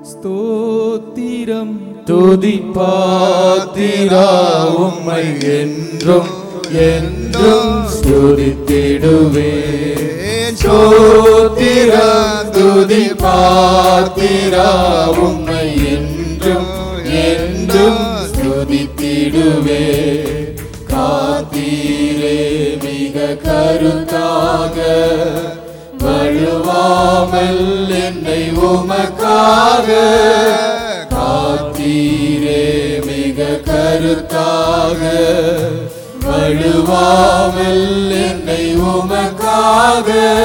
ஸ்தோத்திரம் துதி பாத்திரா உம்மை என்றும் என்றும் ஸ்துதித்திடுவே சோத்திர துதி பாத்திரா உம்மை என்றும் என்றும் ஸ்துதித்திடுவே காத்தீரே மிக கருத்தாக வழுவாமல் என்னை உமக்காக காத்தீரே மிக கருத்தாக வழுவாமல் என்னை உமக்காக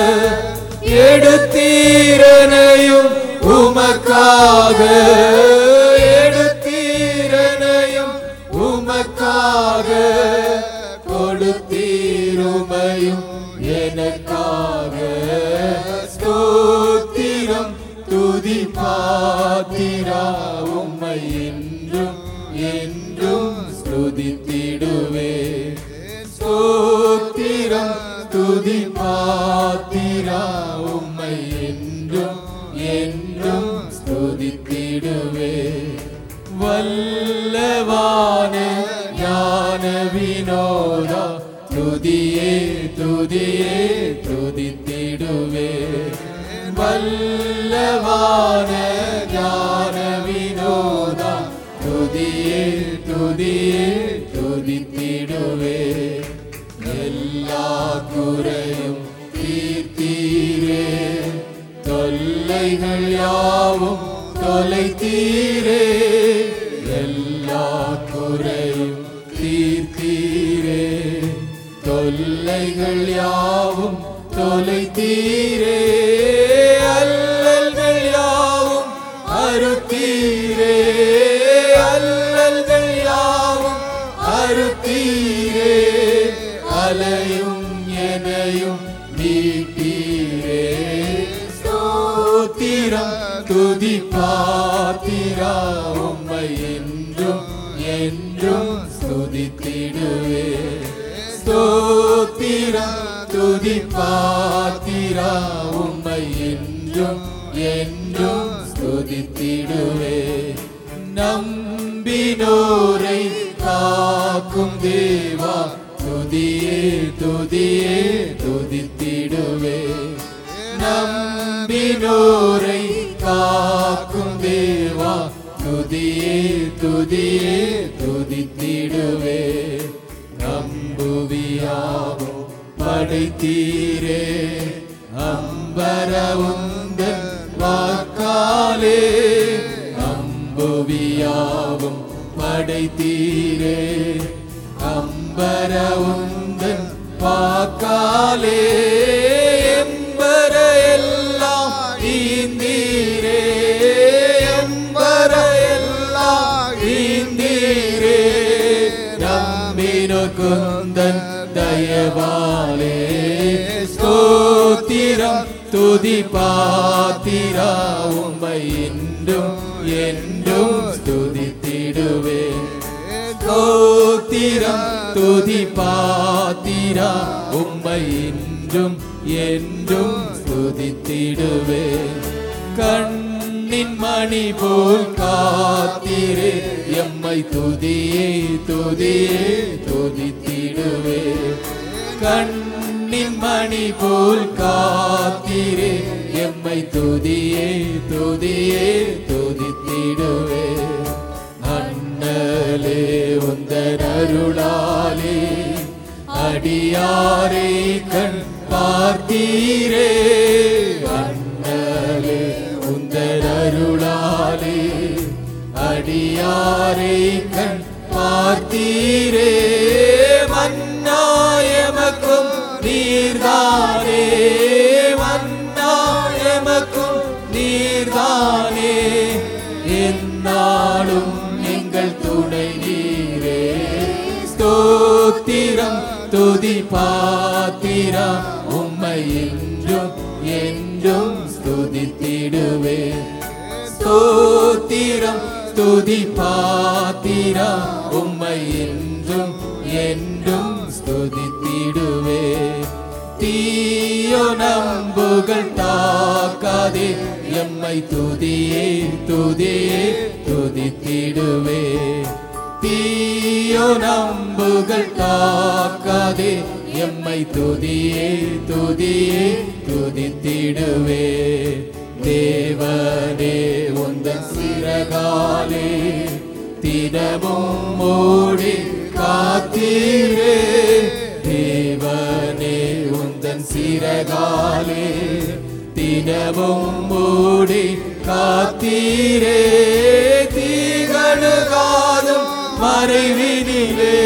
எடுத்தீரனையும் உமக்காக எடுத்தீரனையும் உமக்காக கொடுத்தீருமையும் எனக்காக ஸ்தோத்திரம் துதி பாத்திரா உம்மை என்றும் என்றும் ஸ்துதித்திடுவே ஸ்தோத்திரம் துதி பாத்திரா உம்மை என்றும் என்றும் ஸ்துதித்திடுவே வல்லவான ஞான வினோதா துதியே துதியே துதித்திடுவே வல்லவான ஞான வினோதா துதியே துதியே துதித்திடுவே எல்லா குறையும் தீர்த்தீரே தொல்லைகள் யாவும் தொலைத்தீரே எல்லா குறையும் தீர்த்தீரே தொல்லைகள் யாவும் தொலைத்தீரே அல்லல்கள் யாவும் அறுத்தீரே அல்லல்கள் யாவும் அறுத்தீரே அலையும் எனையும் நீட்டீரே ஸ்தோத்திரம் துதி பாத்திரா உம்மை என்றும் என்றும் ஸ்துதித்திடுவே ஸ்தோத்திரம் துதி பாத்திரா உம்மை என்றும் என்றும் ஸ்துதித்திடுவே நம்பினோரை காக்கும் தேவா துதியே துதியே துதித்திடுவே நம்பினோரை காக்கும் தேவா துதியே துதியே துதித்திடுவே நம்புவியாவும் படைத்தீரே அம்பரவுந்தன் வாக்காலே நம்புவியாவும் படைத்தீரே அம்பரவுந்தன் வாக்காலே எம்பர எல்லாம் ஈந்தீரே எம்பர எல்லாம் ஈந்தீரே நம்பினோ குந்தன் தயவாலே ஸ்தோத்திரம் துதி பாத்திரா உம்மை என்றும் என்றும் ஸ்துதித்திடுவே ஸ்தோத்திரம் துதி பாத்திரா உம்மை என்றும் என்றும் ஸ்துதித்திடுவே கண்ணின் மணி போல் காத்திரே எம்மை துதியே துதியே துதித்திடுவே கண்ணின் மணி போல் காத்திரே எம்மை துதியே துதியே துதித்திடுவே அண்ணலே உந்தன் அருளாலே அடியாரை கண் பார்த்தீரே அண்ணலே உந்தன் அருளாலே அடியாரை கண் பார்த்தீரே மன்னாயமக்கும் நீர்தானே மன்னாயமக்கும் நீர்தானே என்னாலும் எங்கள் துணை நீரே ஸ்தோத்திரம் துதி பாத்திரா உம்மை என்றும் என்றும் ஸ்துதித்திடுவே ஸ்தோத்திரம் துதி பாத்திரா உம்மை என்றும் என்றும் ஸ்துதித்திடுவே தீயோ நம்புகள் தாக்காதே எம்மை துதியே துதியே துதித்திடுவே தீயோ நம்புகள் தாக்காதே எம்மை துதியே துதியே துதித்திடுவே தேவனே உந்தன் சிறகாலே தினமும் மூடி காத்தீரே தேவனே உந்தன் சிறகாலே தினமும் மூடி காத்தீரே தீகணுகாதும் மறைவினிலே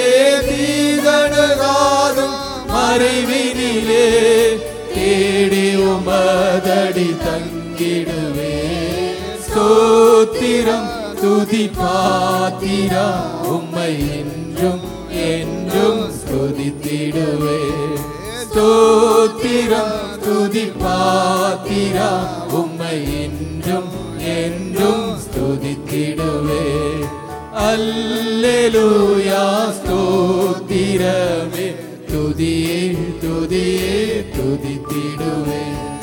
தீகணுகாதும் மறைவினிலே தேடி உமதடி தங்கிடுவே ஸ்தோத்திரம் துதி பாத்திரா உம்மை என்றும் என்றும் ஸ்துதித்திடுவே ஸ்தோத்திரம் துதி பாத்திரா உம்மை என்றும் என்றும் ஸ்துதித்திடுவே அல்லேலூயா ஸ்தோத்திரமே துதியே துதியே துதித்திடுவே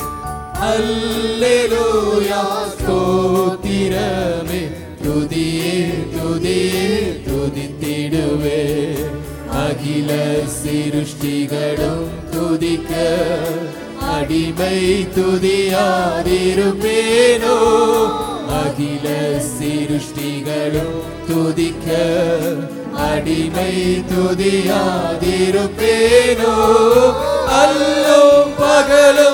அல்லேலூயா ஸ்தோத்திரமே துதியே துதியே துதித்திடுவே அகில சிருஷ்டிகளும் துதிக்க அடிமை துதியாதிருப்பேனோ அகில சிருஷ்டிகளும் துதிக்க அடிமை துதியாதிருப்பேனோ அல்லும் பகலும்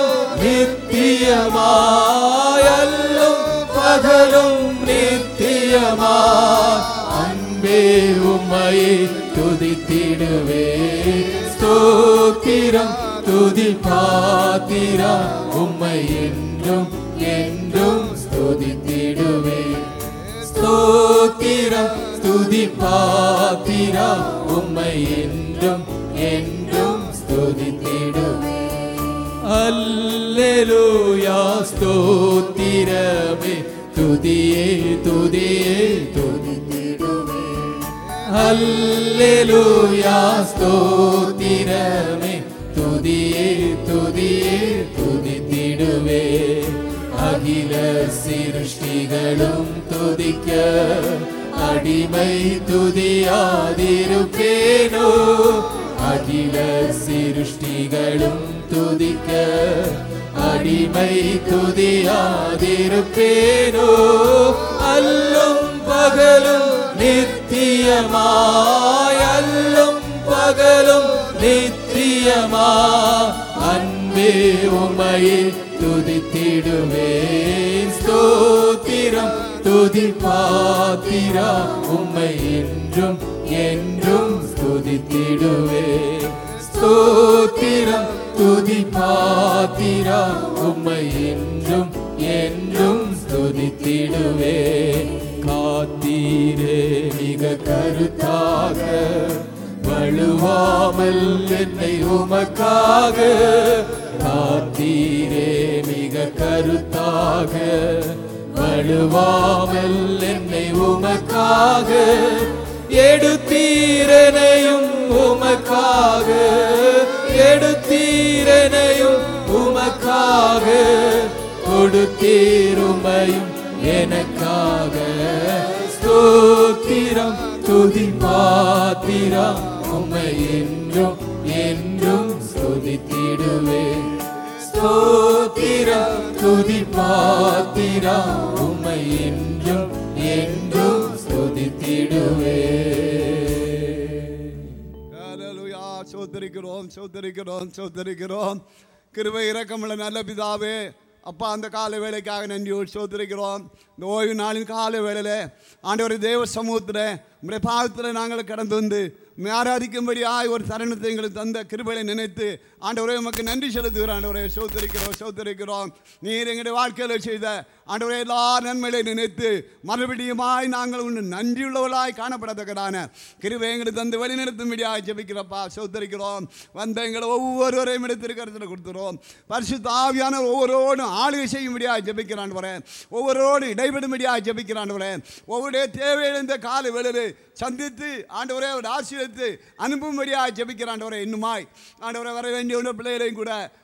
நித்தியமாய் அல்லும் பகலும் நித்தியமாய் அன்பே உம்மையை துதித்திடுவே ஸ்தோத்திரம் துதி பாத்திரா உம்மை என்றும் என்றும் ஸ்துதித்திடுவே ஸ்தோத்திரம் துதி பாத்திரா உம்மை என்றும் என்றும் ஸ்துதித்திடுவே அல்லேலூயா ஸ்தோத்திரமே துதியே துதியே துதித்திடுவே அல்லேலூயா ஸ்தோத்திரமே துதியே துதியே துதித்திடுவே அகில சிருஷ்டிகளும் துதிக்க அடிமை துதியாதிருப்பேனோ அகில சிருஷ்டிகளும் துதிக்க அடிமை துதியாதிருப்பேனோ அல்லும் பகலும் நித்தியமாய் அல்லும் பகலும் நித்தியமா அன்பே உமையை துதித்திடுவே ஸ்தோத்திரம் துதி பாத்திரா உம்மை என்றும் என்றும் ஸ்துதித்திடுவே ஸ்தோத்திரம் துதி பாத்திரா உம்மை என்றும் என்றும் ஸ்துதித்திடுவே காத்தீரே மிக கருத்தாக வழுவாமல் என்னை உமக்காக காத்தீரே மிக கருத்தாக வழுவாமல் என்னை உமக்காக எடுத்தீரனையும் உமக்காக எடுத்தீரனையும் உமக்காக கொடுத்தீருமையும் எனக்காக ஸ்தோத்திரம் துதி பாத்திரா உம்மை என்றும் என்றும் ஸ்துதித்திடுவே ஸ்தோத்திரம் துதி பாத்திரா உம்மை என்றும் என்றும் ஸ்துதித்திடுவே ஹalleluya சோதரிக்கிறோம் சோதரிக்கிறோம் சோதரிக்கிறோம் கிருபை இரக்கமுள்ள நல்ல பிதாவே அப்பா அந்த கால வேலைக்காக நன்றியோடு சோதரிக்கிறோம் இந்த ஓய்வு நாளின் கால வேளையில் ஆண்டவர் தேவ சமூகத்தில் உங்களுடைய பாவத்தில் நாங்கள் கடந்து வந்து உம்மை ஆராதிக்கும்படியாய் ஒரு தருணத்தை எங்களுக்கு தந்த கிருபையை நினைத்து ஆண்டவரே உமக்கு நன்றி செலுத்துகிறோம் ஆண்டவரே சோதரிக்கிறோம் சோதரிக்கிறோம் நீர் எங்களுடைய வாழ்க்கையில் செய்த ஆண்டவரே எல்லா நன்மைகளை நினைத்து மறுபடியுமாய் நாங்கள் உன் நன்றியுள்ளவர்களாய் காணப்படத்தக்கதான கிருபை எங்களுக்கு தந்து வழிநிறுத்தும்படியாய் ஜெபிக்கிறப்பா சோதரிக்கிறோம் வந்த எங்களை ஒவ்வொருவரையும் எடுத்திருக்கிறதுல கொடுத்துறோம் பரிசுத்த ஆவியான ஒவ்வொருவரும் ஆளுகை செய்யும்படியாக ஜெபிக்கிறான் வரேன் ஒவ்வொருவரோடு இடைபெடும்படியாக ஜெபிக்கிறான் வரேன் ஒவ்வொருடைய தேவையில் இந்த கால வேளையில் சந்தித்து ஆண்டவரே ஒரு ஆசீர்வதித்து அனுப்பும்படியாக ஜெபிக்கிறான் வரேன் இன்னுமாய் ஆண்டவரை வர வேண்டிய உள்ள பிள்ளைகளையும் கூட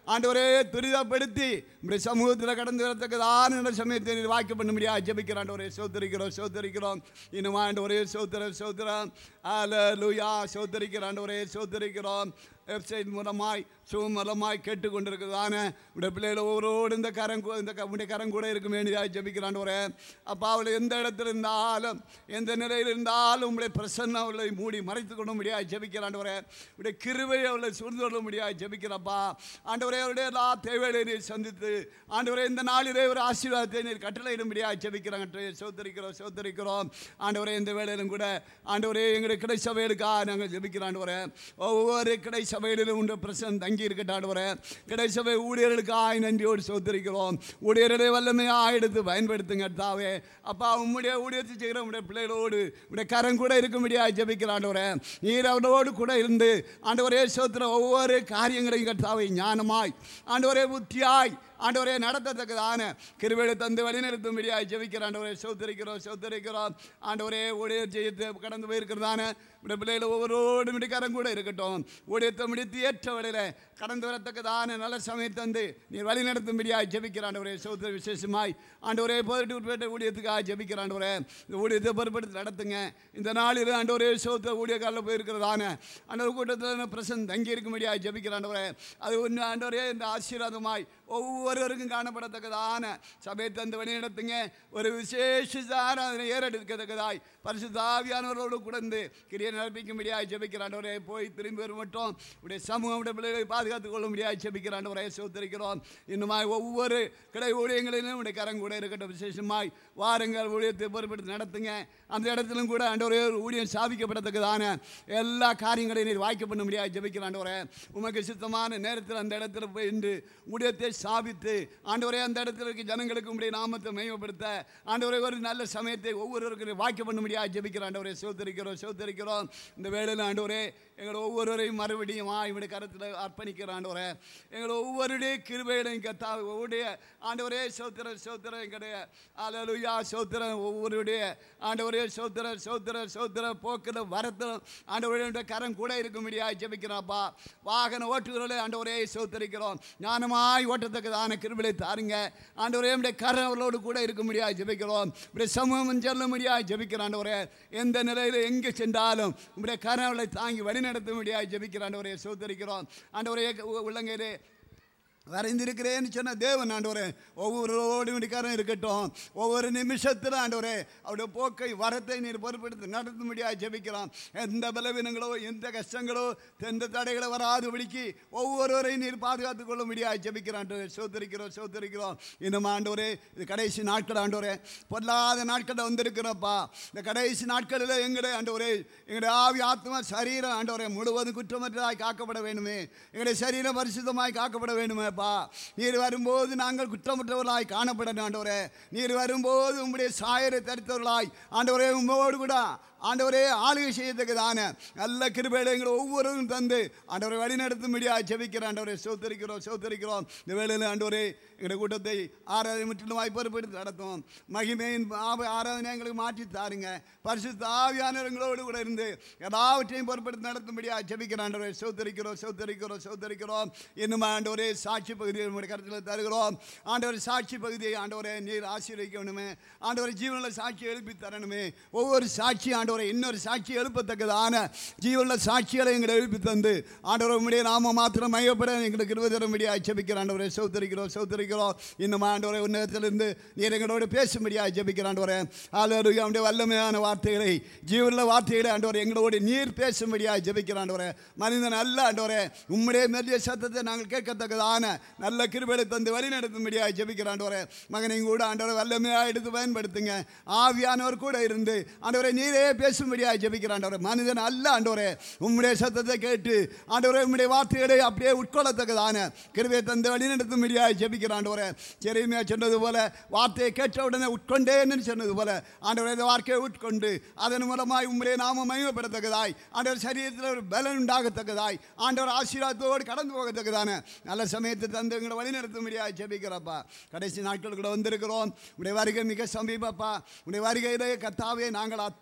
ஆண்டவரே துரிதப்படுத்தி இப்படி சமூகத்தில் கடந்து வரத்தக்கதான நல்ல சமயத்தை நீர் வாய்க்க பண்ண முடியாது ஜெபிக்கிற ஆண்டவரே சோத்தரிக்கிறோம் சோத்தரிக்கிறோம் இன்னும் ஆண்டவரே சோத்திர சோத்திரம் ஆல லூயா சோத்தரிக்கிற ஆண்டவரே சோத்தரிக்கிறோம் வெப்சைட் மூலமாய் சூம் மூலமாய் கேட்டுக்கொண்டிருக்கிறதான உடைய பிள்ளைகள் ஒவ்வொருவரோடு இந்த கரம் கூ- இந்த க- உடைய கரம் கூட இருக்க வேண்டியதாக ஜெபிக்கிறான் ஒரு அப்பா அவள் எந்த இடத்துல இருந்தாலும் எந்த நிலையில் இருந்தாலும் உங்களுடைய பிரசன்னம் அவளை மூடி மறைத்து கொள்ள முடியாது ஜெபிக்கிறான் ஒரு உடைய கிருவை அவளை சூழ்ந்து கொள்ள முடியாது ஜெபிக்கிறப்பா ஆண்டவரே அவருடைய எல்லா தேவைகளை நீர் சந்தித்து ஆண்டவரே இந்த நாளிலே ஒரு ஆசீர்வாதத்தை நீர் கட்டளையிட முடியாது ஜெபிக்கிறாங்க சோத்தரிக்கிறோம் சோத்தரிக்கிறோம் ஆண்டவரே இந்த வேளையிலும் கூட ஆண்டவரே எங்களுடைய கிடை சபைகளுக்காக நாங்கள் ஜெபிக்கிறோம் ஆண்டவரே ஒவ்வொரு கிடை சபையிலும் உண்ட பிரசன் தங்கி இருக்கட்டும் ஆண்டவரே கிடை சபை ஊழியர்களுக்காக நன்றியோடு சோத்தரிக்கிறோம் ஊழியர்களை வல்லமையாக எடுத்து பயன்படுத்துங்க தாவே அப்பா உம்முடைய ஊழியத்தை செய்கிற உடைய பிள்ளைகளோடு உடைய கரம் கூட இருக்க முடியாது ஜெபிக்கிற ஆண்டவரே நீர் அவரோடு கூட இருந்து ஆண்டவரே சோத்திர ஒவ்வொரு காரியங்களையும் கர்த்தாவை ஞானமாய் ஆண்டவரே புத்தியாய் ஆண்டவரே நடத்தத்தக்கதான கிருபையை தந்து வழிநடத்தும்படியாய் ஜெபிக்கிற ஆண்டவரே சோத்தரிக்கிறோம் சோத்தரிக்கிறோம் ஆண்டவரே ஊழியர் ஜெயித்து கடந்து போயிருக்கிறதான இப்படி பிள்ளைகள் ஒவ்வொருவரோடும் இடிக்காரம் கூட இருக்கட்டும் ஊழியத்தை முடித்து ஏற்ற வழியில் கடந்து வரத்தக்கதான நல்ல சமயம் தந்து நீ வழி நடத்தும்படியாய் ஜெபிக்கிற ஆண்டவரே சோத்திர விசேஷமாய் ஆண்டவரே போயிட்டு உட்பட்ட ஊழியத்துக்காக ஜெபிக்கிற ஆண்டவரே இந்த ஊழியத்தை பொறுப்படுத்தி நடத்துங்க இந்த நாளில் ஆண்டவரே சோத்திர ஊழியக்காரில் போயிருக்கிறதான ஆண்டவர் கூட்டத்தில் பிரசன் தங்கி இருக்கும்படியாய் ஜெபிக்கிற ஆண்டவரே அது ஒன்று ஆண்டவரே இந்த ஆசீர்வாதமாய் ஒவ்வொருவருக்கும் காணப்படத்தக்கதான சபை தந்து வழி நடத்துங்க ஒரு விசேஷ ஆராதனை ஏறெடுக்கத்தக்கதாய் பரிசுத்தாவியானவரோடு குடந்து கிரியை நடப்பிக்கும்படியாய் ஜெபிக்கிறாண்டவரே போய் திரும்பி வரும் மட்டும் உடைய சமூகம் உடைய பிள்ளைகளை பாதுகாத்துக் கொள்ள முடியாது ஜெபிக்கிறாண்டவரே சோத்தரிக்கிறோம் இன்னுமாய் ஒவ்வொரு கடை ஊழியங்களிலும் உடைய கரம் கூட இருக்கட்டும் விசேஷமாய் வாருங்கள் ஊழியத்தை பொறுப்படுத்தி நடத்துங்க அந்த இடத்திலும் கூட ஆண்டவரே ஒரு ஊழியம் சாதிக்கப்படத்தக்கதான எல்லா காரியங்களையும் நீர் வாய்க்க பண்ண முடியாது ஜெபிக்கிறாண்டவரே உமக்கு சுத்தமான நேரத்தில் அந்த இடத்துல போய் இன்று ஊழியத்தை சாபித்து ஆண்டவரே அந்த இடத்துல இருக்க ஜனங்களுக்கு உடைய நாமத்தை மையப்படுத்த ஆண்டவரே ஒரு நல்ல சமயத்தை ஒவ்வொருவருக்கும் வாய்க்க பண்ண முடியாது ஜெபிக்கிற ஆண்டவரே சோத்தரிக்கிறோம் சோத்தரிக்கிறோம் இந்த வேளையில் ஆண்டவரே எங்களை ஒவ்வொருவரையும் மறுபடியும் இவனுடைய கருத்தில் அர்ப்பணிக்கிற ஆண்டவரே எங்களை ஒவ்வொருடைய கிருபையிலையும் கத்தா ஒவ்வொருடைய ஆண்டவரே சோத்திர சோத்திர எங்களுடைய அலலுயா சோத்திரம் ஒவ்வொருடைய ஆண்டவரே சோத்திர சோத்திர சோத்திர போக்கிற வரத்திலும் ஆண்டவருடைய கரம் கூட இருக்க முடியாது ஜெபிக்கிறாப்பா வாகன ஓட்டுகிறவர்களே ஆண்டவரே சோத்தரிக்கிறோம் ஞானமாய் ஓட்டத்தக்கதான கிருபையை தாருங்க ஆண்டவரே நம்முடைய கரம் அவர்களோடு கூட இருக்க முடியாது ஜெபிக்கிறோம் இப்படி சமூகம் செல்ல முடியாது ஜெபிக்கிற ஆண்டவரே எந்த நிலையில் எங்கே சென்றாலும் உங்களுடைய கரம் அவளை தாங்கி வழிநடத்த முடியாது ஜெபிக்கிற ஆண்டவரே சோத்தரிக்கிறோம் ஆண்டவரே உள்ளங்கையிலே வரைந்திருக்கிறேன்னு சொன்ன தேவன் ஆண்டவரே ஒவ்வொருவரோடு இடிக்காரம் இருக்கட்டும் ஒவ்வொரு நிமிஷத்தில் ஆண்டவரே அவருடைய போக்கை வரத்தை நீர் பொறுப்படுத்தி நடத்த முடியாது ஜெபிக்கலாம் எந்த பலவீனங்களோ எந்த கஷ்டங்களோ எந்த தடைகளோ வராதபடிக்கு ஒவ்வொருவரையும் நீர் பாதுகாத்துக் கொள்ள முடியாது ஜெபிக்கிறான் சோத்தரிக்கிறோம் சோத்தரிக்கிறோம் இன்னும் ஆண்டவரே இது கடைசி நாட்கள் ஆண்டவரே பொல்லாத நாட்களில் வந்திருக்கிறோம்ப்பா இந்த கடைசி நாட்களில் எங்களுடைய ஆண்டவரே எங்களுடைய ஆவி ஆத்மா சரீரம் ஆண்டவரே முழுவதும் குற்றமற்றதாய் காக்கப்பட வேண்டுமே எங்களுடைய சரீரம் பரிசுத்தமாய் காக்கப்பட வேண்டுமேப்பா நீர் வரும்போது நாங்கள் குற்றமற்றவர்களாய் காணப்பட ஆண்டவரே நீர் வரும்போது உம்முடைய சாயரை தரித்தவர்களாய் ஆண்டவரே உம்மோடு கூட ஆண்டவரே ஆளுகை செய்யத்தக்கதான நல்ல கிருபையில எங்களை ஒவ்வொருவரும் தந்து ஆண்டவரை வழி நடத்தும்படியா ஜெபிக்கிற ஆண்டவரை சோத்தரிக்கிறோம் சோத்தரிக்கிறோம் இந்த வேளையில் ஆண்டவரே எங்களுடைய கூட்டத்தை ஆராதனை முற்றிலும் வாய்ப்பெடுத்து நடத்தும் மகிமையின் ஆப- ஆராதனை எங்களுக்கு மாற்றி தாருங்க பரிசுத்த ஆவியான எங்களோடு கூட இருந்து எல்லாவற்றையும் பொறுப்படுத்தி நடத்தும்படியா ஜெபிக்கிற ஆண்டவரை சோத்தரிக்கிறோம் சோத்தரிக்கிறோம் சோத்தரிக்கிறோம் இன்னும் ஆண்டவரே சாட்சி பகுதியை நம்முடைய கருத்தில் தருகிறோம் ஆண்டவர் சாட்சி பகுதியை ஆண்டவரே நீர் ஆசீர்வதிக்கணுமே ஆண்டவரை ஜீவனில் சாட்சி எழுப்பி தரணுமே ஒவ்வொரு சாட்சி ஆண்டவரை இன்னொரு சாட்சி எழுப்பத்தக்கதான ஜீவனில் சாட்சிகளை எங்களை எழுப்பி தந்து ஆண்டவர் உம்முடைய நாம மாத்திரம் மையப்பட எங்களுக்கு இருபதரம்படியா ஜெபிக்கிற ஆண்டவரை சௌத்தரிக்கிறோம் சௌத்தரிக்கிறோம் இன்னும் ஆண்டவரை உன்னதத்திலிருந்து நீர் எங்களோடு பேசும்படியா ஜெபிக்கிற ஆண்டவரே ஆலோரு அவனுடைய வல்லமையான வார்த்தைகளை ஜீவனில் வார்த்தைகளை ஆண்டவர் எங்களோடு நீர் பேசும்படியா ஜெபிக்கிற ஆண்டவரே மனிதன் அல்ல ஆண்டவரே உம்முடைய மெல்லிய சத்தத்தை நாங்கள் கேட்கத்தக்கதான நல்ல கிருபைகளை தந்து வழி நடத்தும்படியா ஜெபிக்கிற ஆண்டவரே மகனையும் கூட ஆண்டவரை வல்லமையாக எடுத்து பயன்படுத்துங்க ஆவியானவர் கூட இருந்து ஆண்டவரை நீரே பேசும்படியா ஜெபிக்கிற ஆண்டவரே மனிதன் அல்ல ஆண்டவரே உம்முடைய சத்தத்தை கேட்டு ஆண்டவரே உம்முடைய வார்த்தைகளை அப்படியே உட்கொள்ளத்தக்கதான கிருபையை தந்து வழி நடத்தும்படியா ஜெபிக்கிற ஆண்டவரே செருமையா சொன்னது போல வார்த்தையை கேட்ட உடனே உட்கொண்டேன்னு சொன்னது போல ஆண்டவரே இந்த வார்த்தையை உட்கொண்டு அதன் மூலமாய் உம்முடைய நாம மகிமைப்படத்தக்கதாய் ஆண்டவர் சரீரத்தில் ஒரு பலன் உண்டாகத்தக்கதாய் ஆண்டவர் ஆசீர்வாதத்தோடு கடந்து போகத்தக்கதான நல்ல சமயத்தை தந்து எங்களை வழி நடத்தும்படியா ஜெபிக்கிறப்பா கடைசி நாட்கள் கூட வந்திருக்கிறோம் உடைய வருகை மிக சமீபப்பா உடைய வருகையிலே கத்தாவே நாங்கள் அத்தனை பேர்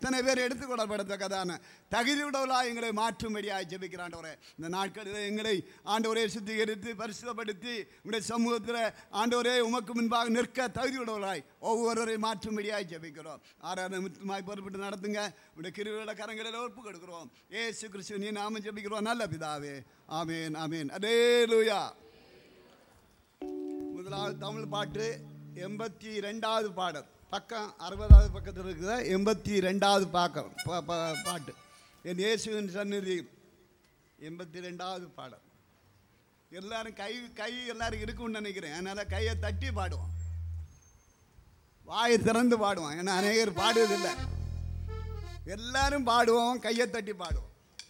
எடுத்துக்கொள்ளப்படத்தக்கதான தகுதியுடவளாக எங்களை மாற்றும்படியாக ஜெபிக்கிறாண்டவரே இந்த நாட்களில் எங்களை ஆண்டவரே சுத்திகரித்து பரிசுத்தப்படுத்தி உங்களுடைய சமூகத்தில் ஆண்டவரே உமக்கு முன்பாக நிற்க தகுதியுடவளாய் ஒவ்வொருவரையும் மாற்றும்படியாக ஜெபிக்கிறோம் ஆறாவது முற்றுமாய் பொறுப்பிட்டு நடத்துங்க உடைய கிருவியோட கரங்களில் ஒப்பு கொடுக்குறோம் ஏசு கிறிஸ்து நீ நாம ஜெபிக்கிறோம் நல்ல பிதாவே ஆமேன் ஆமேன் அதே லூயா முதலாவது தமிழ் பாட்டு எண்பத்தி ரெண்டாவது பாடல் பக்கம் அறுபதாவது பக்கத்தில் இருக்கிற எண்பத்தி ரெண்டாவது பாக்கம் பா- பா- பாட்டு என் இயேசுவின் சந்நிதி எண்பத்தி ரெண்டாவது பாடல் எல்லாரும் கை கை எல்லாரும் இருக்கும்னு நினைக்கிறேன் அதனால் கையை தட்டி பாடுவோம் வாயை திறந்து பாடுவோம் ஏன்னா அநேகர் பாடுவதில்லை எல்லாரும் பாடுவோம் கையை தட்டி பாடுவோம்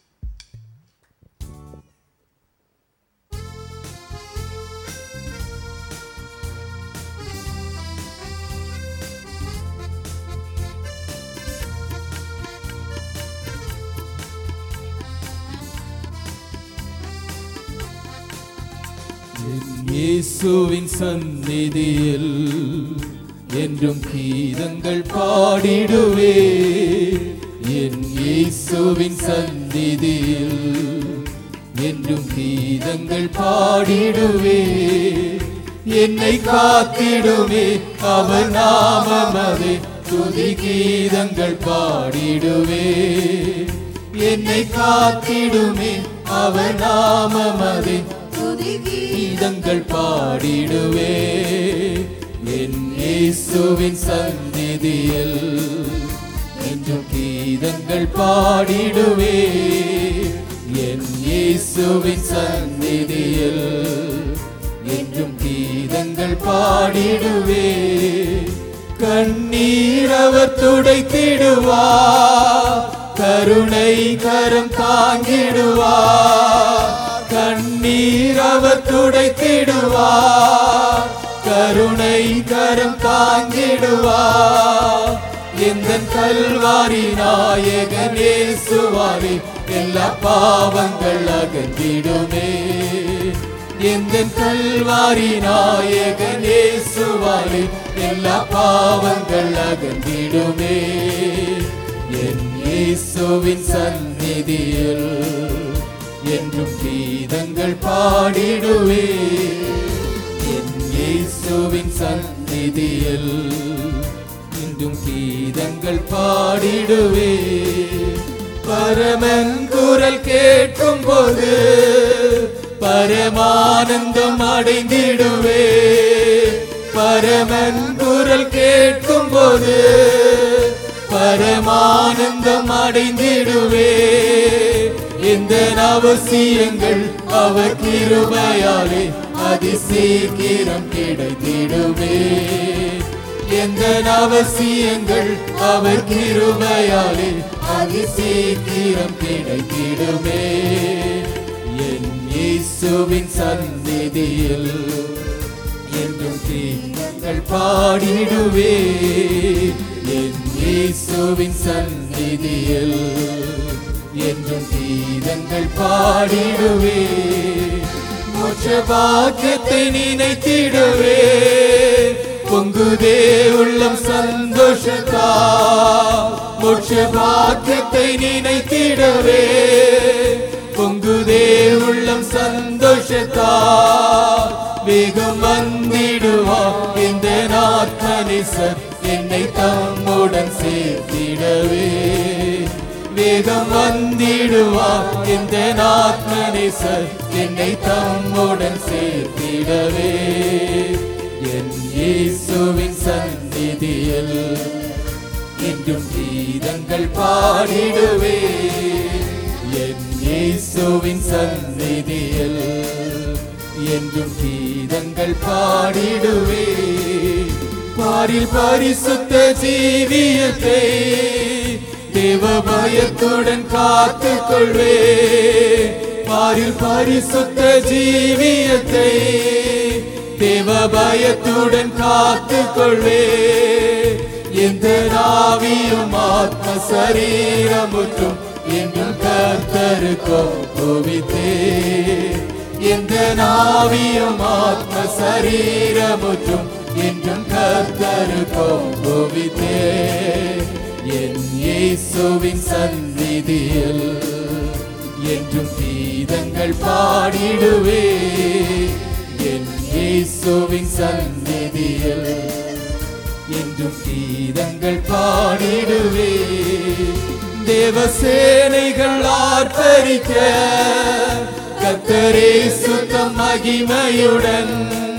என் இயேசுவின் சந்நிதியில் என்றும் கீதங்கள் பாடிடுவே என் இயேசுவின் சந்நிதியில் என்றும் கீதங்கள் பாடிடுவே என்னை காத்திடுமே அவர் நாமமதே துதி கீதங்கள் பாடிடுவே என்னை காத்திடுமே அவர் நாமமதே கீதங்கள் பாடிடுவே என் இயேசுவின் சந்நிதியில் என்றும் கீதங்கள் பாடிடுவே என் இயேசுவின் சந்நிதியில் என்றும் கீதங்கள் பாடிடுவே கண்ணீர் அவர் துடைத்திடுவார் கருணை கரம் தாங்கிடுவார் கண்ணீர் அவர் துடைத்திடுவார் கருணை கரம் தாங்கிடுவார் எந்த கல்வாரி நாயகனே சுவாரி எல்லா பாவங்கள் அகன்றிடுமே எந்த கல்வாரி நாயகனே சுவாரி எல்லா பாவங்கள் அகன்றிடுமே என் இயேசுவின் சந்நிதியில் என்றும் கீதங்கள் பாடிடுவே என் இயேசுவின் சந்நிதியில் இன்றும் கீதங்கள் பாடிடுவே பரமன் குரல் கேட்கும் போது பரமானந்தம் அடைந்திடுவே பரமன் குரல் கேட்கும் போது பரமானந்தம் அடைந்திடுவே இந்த அவசியங்கள் அவர் கிருபையாலே அதிசீக்கிரம் கிடைத்திடுவே எந்த அவசியங்கள் அவர் கிருபையாலே அதிசீக்கிரம் கிடைத்திடுமே என் இயேசுவின் சந்நிதியில் என்றும் தீங்கள் பாடிடுவே என் இயேசுவின் சந்நிதியில் என்றும் கீதங்கள் பாடிடுவே மோட்ச பாக்கியத்தை நினைத்திடுவே பொங்குதே உள்ளம் சந்தோஷத்தா மோட்ச பாக்கியத்தை நினைத்திடவே பொங்குதே உள்ளம் சந்தோஷத்தா வேகம் வந்திடுவா இந்த நாத்மனிசர் என்னை தம்முடன் சேர்த்திடவே வேகம் வந்திடுவா இந்த நாத்மனிசர் என்னை தம்முடன் சேர்த்திடவே என் இயேசுவின் சந்நிதியில் இன்றும் கீதங்கள் பாடிடுவே என் இயேசுவின் சந்நிதியில் என்றும் கீதங்கள் பாடிடுவே பாரில் பரிசுத்த ஜீவியத்தை தேவ பயத்துடன் காத்துக் கொள்வே பாரில் பரிசுத்த ஜீவியத்தை தேவ பயத்துடன் காத்துக் கொள்வே எந்த நாவியும் ஆத்ம சரீரமுற்றும் என்றும் கர்த்தருக்கோ கோவித்தே எந்த நாவியும் ஆத்ம சரீரமுற்றும் என்றும் கர்த்தருக்கோ கோவித்தே என் இயேசுவின் சந்நிதியில் என்றும் கீதங்கள் பாடிடுவே என் இயேசுவின் சந்நிதியில் என்றும் கீதங்கள் பாடிடுவே தேவசேனைகள் ஆர்ப்பரிக்க கத்தரே சுத்தம் மகிமையுடன்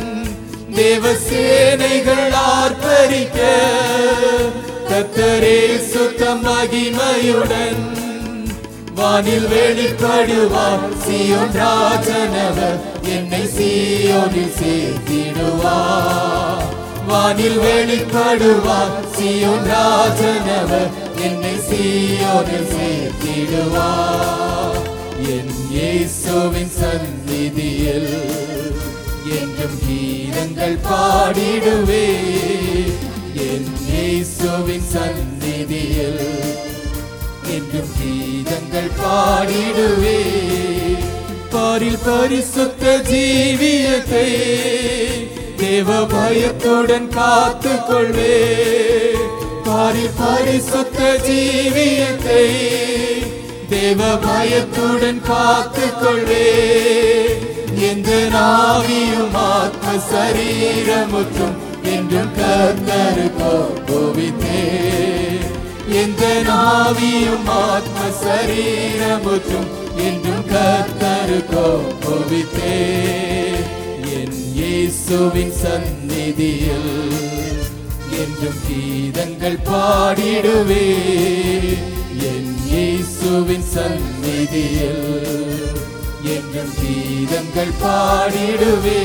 தேவசேனைகள் ஆர்ப்பரிக்க கத்தரே சுத்தம் மகிமையுடன் வானில் வெளிப்படுவார் சியோன் ராஜனவர் என்னை சியோனில் சேர்த்திடுவார் வானில் வெளிப்படுவார் சியோன் ராஜனவர் என்னை சியோனில் சேர்த்திடுவார் என் இயேசுவின் சந்நிதியில் என்றும் கீதங்கள் பாடிடுவே என் இயேசுவின் சந்நிதியில் என்றும் கீதங்கள் பாடிடுவே பாரில் பரிசுத்த ஜீவியத்தை தேவ பயத்துடன் காத்துக் கொள்வே பாரில் பரிசுத்த ஜீவியத்தை தேவ பயத்துடன் காத்துக் கொள்வே எந்த நாவியும் ஆத்ம சரீரமுற்றும் என்றும் கர்த்தருக்கோ கோவித்தே எந்த நாவியும் ஆத்ம சரீரமுற்றும் என்றும் கர்த்தருக்கோ கோவித்தே என் இயேசுவின் சந்நிதியில் என்றும் கீதங்கள் பாடிடுவே என் இயேசுவின் சந்நிதியில் என்றும் கீதங்கள் பாடிடுவே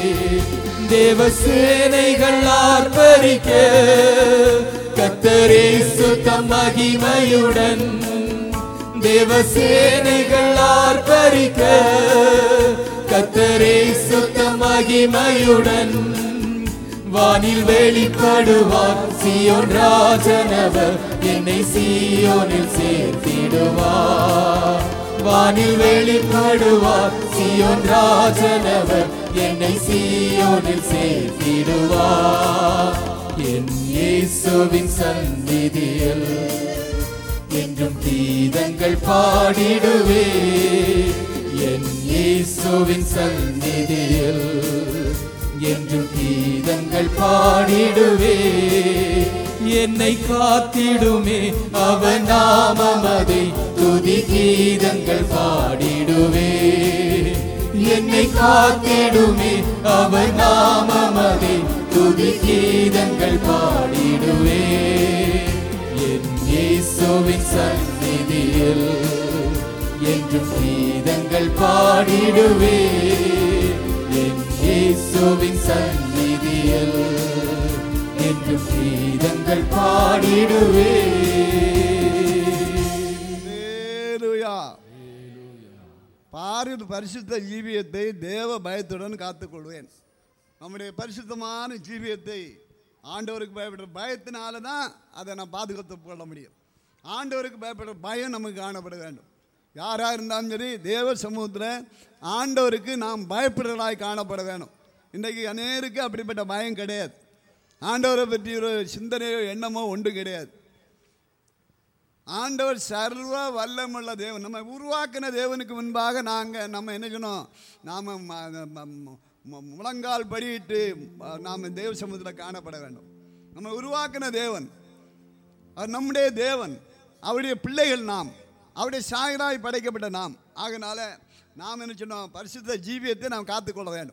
தேவசேனைகள் ஆர்ப்பரிக்க கத்தரே சுத்தம் மகிமையுடன் தேவசேனைகள் ஆர்ப்பரிக்க கத்தரே சுத்தம் மகிமையுடன் வானில் வெளிப்படுவார் சியோன் ராஜனவர் என்னை சியோனில் சேர்த்திடுவார் வானில் வெளிப்படுவார் சியோன் ராஜனவர் என்னை சியோனில் சேர்த்திடுவார் என் இயேசுவின் சந்நிதியில் என்றும் கீதங்கள் பாடிடுவே என் இயேசுவின் சந்நிதியில் என்றும் கீதங்கள் பாடிடுவே என்னை காத்திடுமே அவன் நாமமதை துதி கீதங்கள் பாடிடுவே என்னை காத்திடுமே அவன் நாமமதை துதி கீதங்கள் பாடிடுவே என் இயேசுவின் சந்நிதியில் என்றும் கீதங்கள் பாடிடுவே என் இயேசுவின் சந்நிதியில் என்றும் கீதங்கள் பாடிடுவே ஹalleluya. பாரில் பரிசுத்த ஜீவியத்தை தேவ பயத்துடன் காத்துக்கொள்வேன் நம்முடைய பரிசுத்தமான ஜீவியத்தை ஆண்டவருக்கு பயப்படுற பயத்தினால தான் அதை நான் பாதுகாத்து கொள்ள முடியும் ஆண்டவருக்கு பயப்படுற பயம் நமக்கு காணப்பட வேண்டும் யாராக இருந்தாலும் சரி தேவ சமூகத்தில் ஆண்டவருக்கு நாம் பயப்படுறதாய் காணப்பட வேணும் இன்றைக்கு அநேருக்கு அப்படிப்பட்ட பயம் கிடையாது ஆண்டவரை பற்றி ஒரு சிந்தனையோ எண்ணமோ ஒன்று கிடையாது ஆண்டவர் சர்வ வல்லமுள்ள தேவன் நம்ம உருவாக்கின தேவனுக்கு முன்பாக நாங்கள் நம்ம என்ன சொன்னோம் நாம் முழங்கால் படியிட்டு நாம் தேவ சமூகத்தில் காணப்பட வேண்டும் நம்ம உருவாக்கின தேவன் அவர் நம்முடைய தேவன் அவருடைய பிள்ளைகள் நாம் அவருடைய சாயராய் படைக்கப்பட்ட நாம் ஆகையினால நாம் என்ன சொன்னோம் பரிசுத்த ஜீவியத்தை நாம் காத்துக்கொள்ள வேண்டும்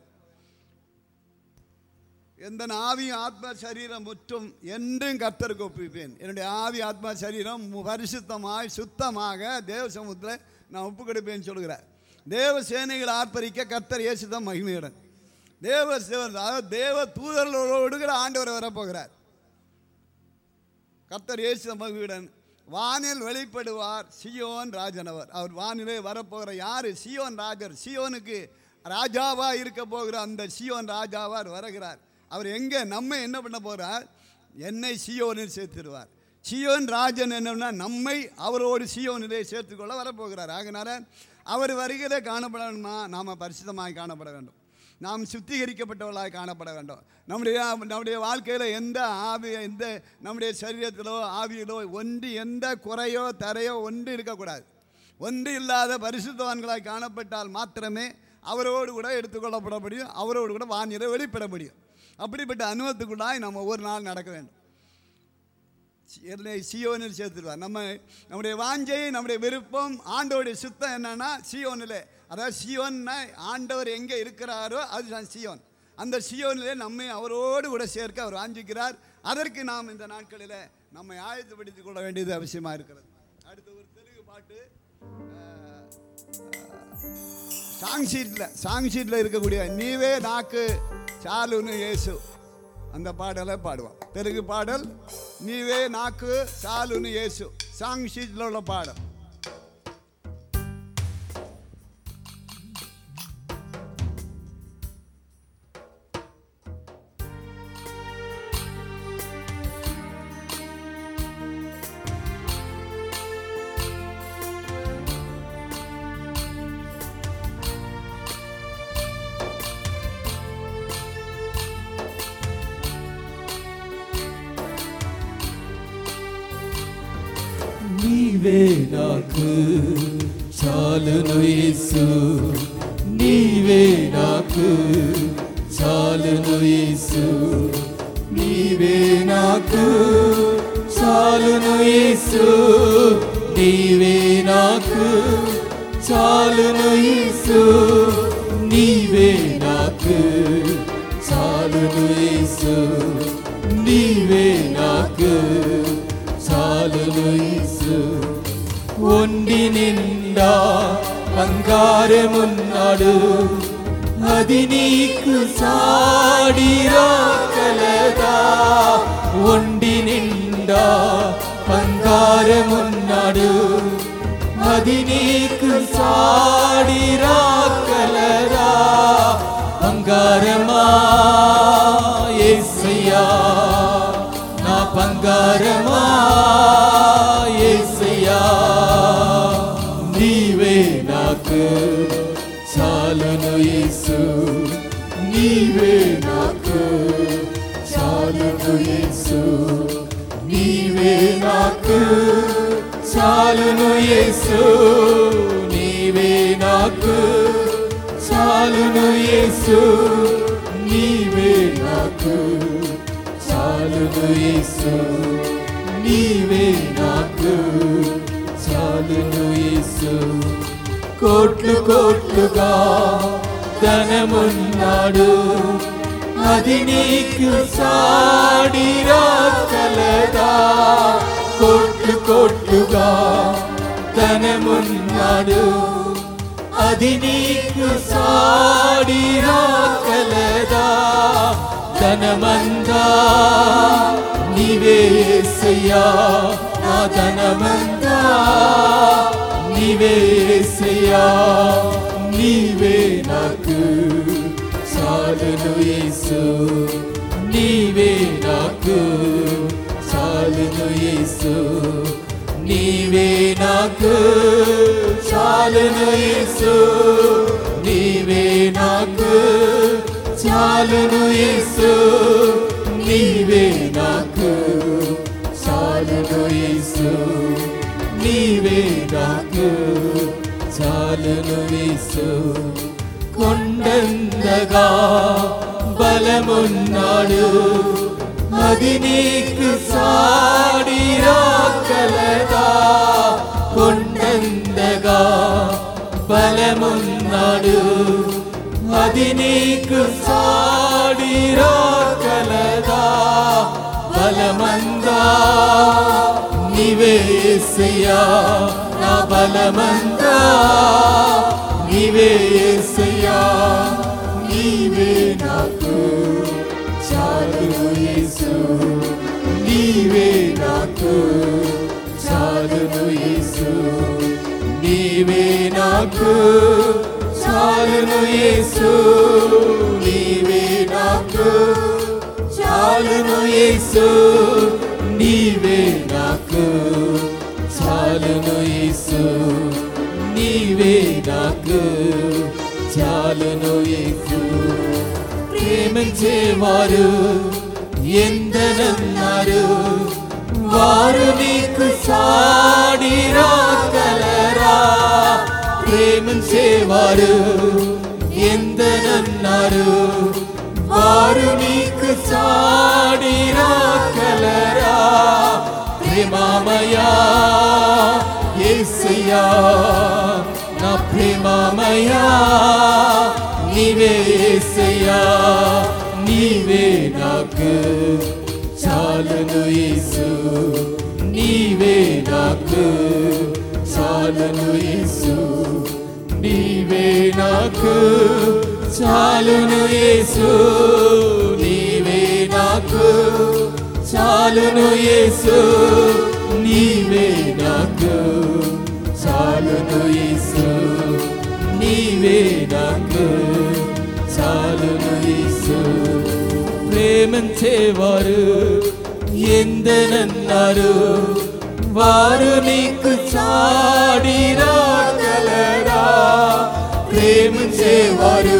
எந்த ஆவியும் ஆத்மா சரீரம் முற்றும் என்றும் கர்த்தருக்கு ஒப்புவிப்பேன் என்னுடைய ஆவி ஆத்மா சரீரம் மு- பரிசுத்தமாய் சுத்தமாக தேவ சமூகத்தில் நான் ஒப்பு கொடுப்பேன்னு சொல்கிறார் தேவ சேனைகள் ஆர்ப்பரிக்க கர்த்தர் இயேசுதான் மகிமையுடன் தேவ சிவன் அதாவது தேவ தூதர்களோடு கூட ஆண்டவர் வரப்போகிறார் கர்த்தர் இயேசு மகிழ்வுடன் வானில் வெளிப்படுவார் சியோன் ராஜனவர் அவர் வானிலே வரப்போகிற யார் சியோன் ராஜர் சியோனுக்கு ராஜாவா இருக்க போகிற அந்த சியோன் ராஜாவார் வருகிறார் அவர் எங்கே நம்ம என்ன பண்ண போகிறார் என்னை சியோனில் சேர்த்துருவார் சியோன் ராஜன் என்னன்னா நம்மை அவரோடு சியோனிலே சேர்த்துக்கொள்ள வரப்போகிறார் ஆகினால அவர் வருகிறதை காணப்படணுமா நாம் பரிசுத்தமாய் காணப்பட வேண்டும் நாம் சுத்திகரிக்கப்பட்டவர்களாய் காணப்பட வேண்டும் நம்முடைய நம்முடைய வாழ்க்கையில் எந்த ஆவி எந்த நம்முடைய சரீரத்திலோ ஆவியிலோ ஒன்று எந்த குறையோ தரையோ ஒன்று இருக்கக்கூடாது ஒன்று இல்லாத பரிசுத்தவான்களாய் காணப்பட்டால் மாத்திரமே அவரோடு கூட எடுத்துக்கொள்ளப்பட முடியும் அவரோடு கூட வானிலை வெளிப்பட முடியும் அப்படிப்பட்ட அனுபவத்துக்குள்ளாய் நம்ம ஒவ்வொரு நாள் நடக்க வேண்டும் என்னை சியோனில் சேர்த்துருவார் நம்ம நம்முடைய வாஞ்சை நம்முடைய விருப்பம் ஆண்டவருடைய சுத்தம் என்னன்னா சியோனில் அதாவது சியோன்னா ஆண்டவர் எங்கே இருக்கிறாரோ அதுதான் சியோன் அந்த சியோனிலே நம்மை அவரோடு கூட சேர்க்க அவர் வாஞ்சிக்கிறார் அதற்கு நாம் இந்த நாட்களில் நம்மை ஆயத்தப்படுத்திக் கொள்ள வேண்டியது அவசியமாக இருக்கிறது அடுத்து ஒரு தெலுங்கு பாட்டு சாங் ஷீட்டில் சாங் ஷீட்டில் இருக்கக்கூடிய நீவே நாக்கு சாலுன்னு இயேசு அந்த பாடலை பாடுவான் தெலுங்கு பாடல் நீவே நாக்கு சாலுன்னு இயேசு சாங் ஷீட்டில் உள்ள பாடல் నీవే నాకు చాలును యేసు నీవే నాకు చాలును యేసు నీవే నాకు చాలును యేసు నీవే నాకు చాలును యేసు నీవే నాకు చాలును యేసు నీవే నాకు చాలును యేసు ఒండి నిండా బంగారమున్నాడు అది నీకు సాడిరా కలదా ఒండి నిండా బంగారమున్నాడు అది నీకు సాడిరా కలదా బంగారమా ఏసయ్యా నా బంగారమా ఏసయ్యా నీవే నాకు చాలును యేసు నీవే నాకు చాలును యేసు నీవే నాకు చాలును యేసు నీవే నాకు చాలును యేసు నీవే నాకు చాలును యేసు నీవే నాకు చాలును యేసు కోట్లు కోట్లుగా ధనమున్నాడు అది నీకు సాడిరా కలదా కోట్లు కోట్లుగా ధనమున్నాడు అది నీకు సాడిరా కలదా ధనమందా నీవేసయ్యా నా ధనమందా నీవేసయ్యా నీవే నాకు చాలును యేసు నీవే నాకు చాలును యేసు నీవే నాకు చాలును యేసు నీవే నాకు చాలును యేసు నీవే నాకు చాలును యేసు నీవే నాకు చాలును యేసు కొండందగా బలమున్నాడు అది నీకు సాడిరా కలదా కొండందగా బలమున్నాడు అది నీకు సాడిరా కలదా బలమందా నీవేసయ్యా నా బలమందా నీవేసయ్యా నీవే నాకు చాలు యేసు నీవే నాకు చాలును యేసు నీవే నాకు చాలును యేసు నీవే నాకు చాలును యేసు నీవే నాకు చాలును యేసు నీవే నాకు చాలును యేసు ప్రేమించేవారు ఎందనన్నారు వారు నీకు సాడి రాగలరా ప్రేమించేవారు ఎందనన్నారు వారు నీకు సాడి రాగలరా ప్రేమామయా యేసయ్యా నా ప్రేమామయా నీవే యేసయ్యా నీవే నాకు చాలును యేసు నీవే నాకు చాలును యేసు నీవే నాకు చాలును యేసు నీవే నాకు చాలును యేసు నీవే నాకు చాలును యేసు నీవే నాకు చాలును యేసు ప్రేమించేవారు ఎందనన్నారు వారు నీకు చాడి రాగలరా ప్రేమించేవారు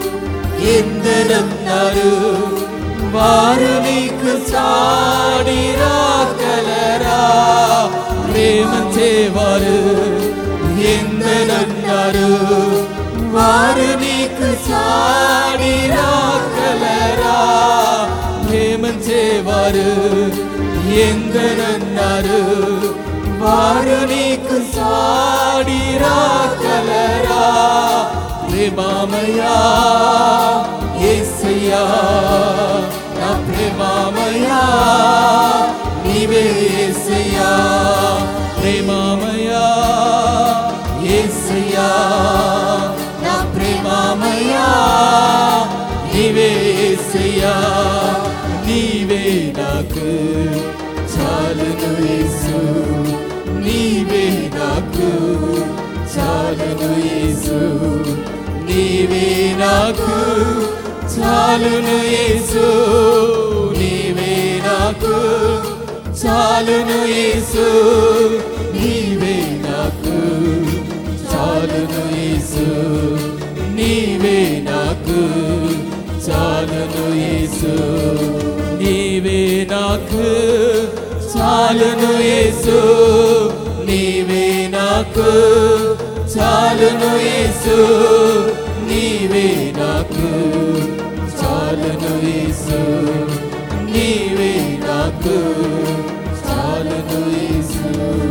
ఎందనన్నారు వారు నీకు చాడి రాగలరా ప్రేమించేవారు ఎందనన్నారు వారు నీకు చాడి రాగలరా ప్రేమించేవారు ఎందరన్నారు వారు నీకు సాడి రాగలరా ప్రేమామయా ఏసయ్యా నా ప్రేమామయా నీవే ఏసయ్యా ప్రేమామయా ఏసయ్యా నా ప్రేమామయా నీవే ఏసయ్యా నీవే నాకు చాలును యేసు నీవే నాకు చాలును యేసు నీవే నాకు చాలును యేసు నీవే నాకు చాలును యేసు నీవే నాకు చాలును యేసు నీవే నాకు చాలును యేసు నీవే నాకు చాలును యేసు నీవే నాకు చాలును యేసు నీవే నాకు చాలును యేసు నీవే నాకు చాలును యేసు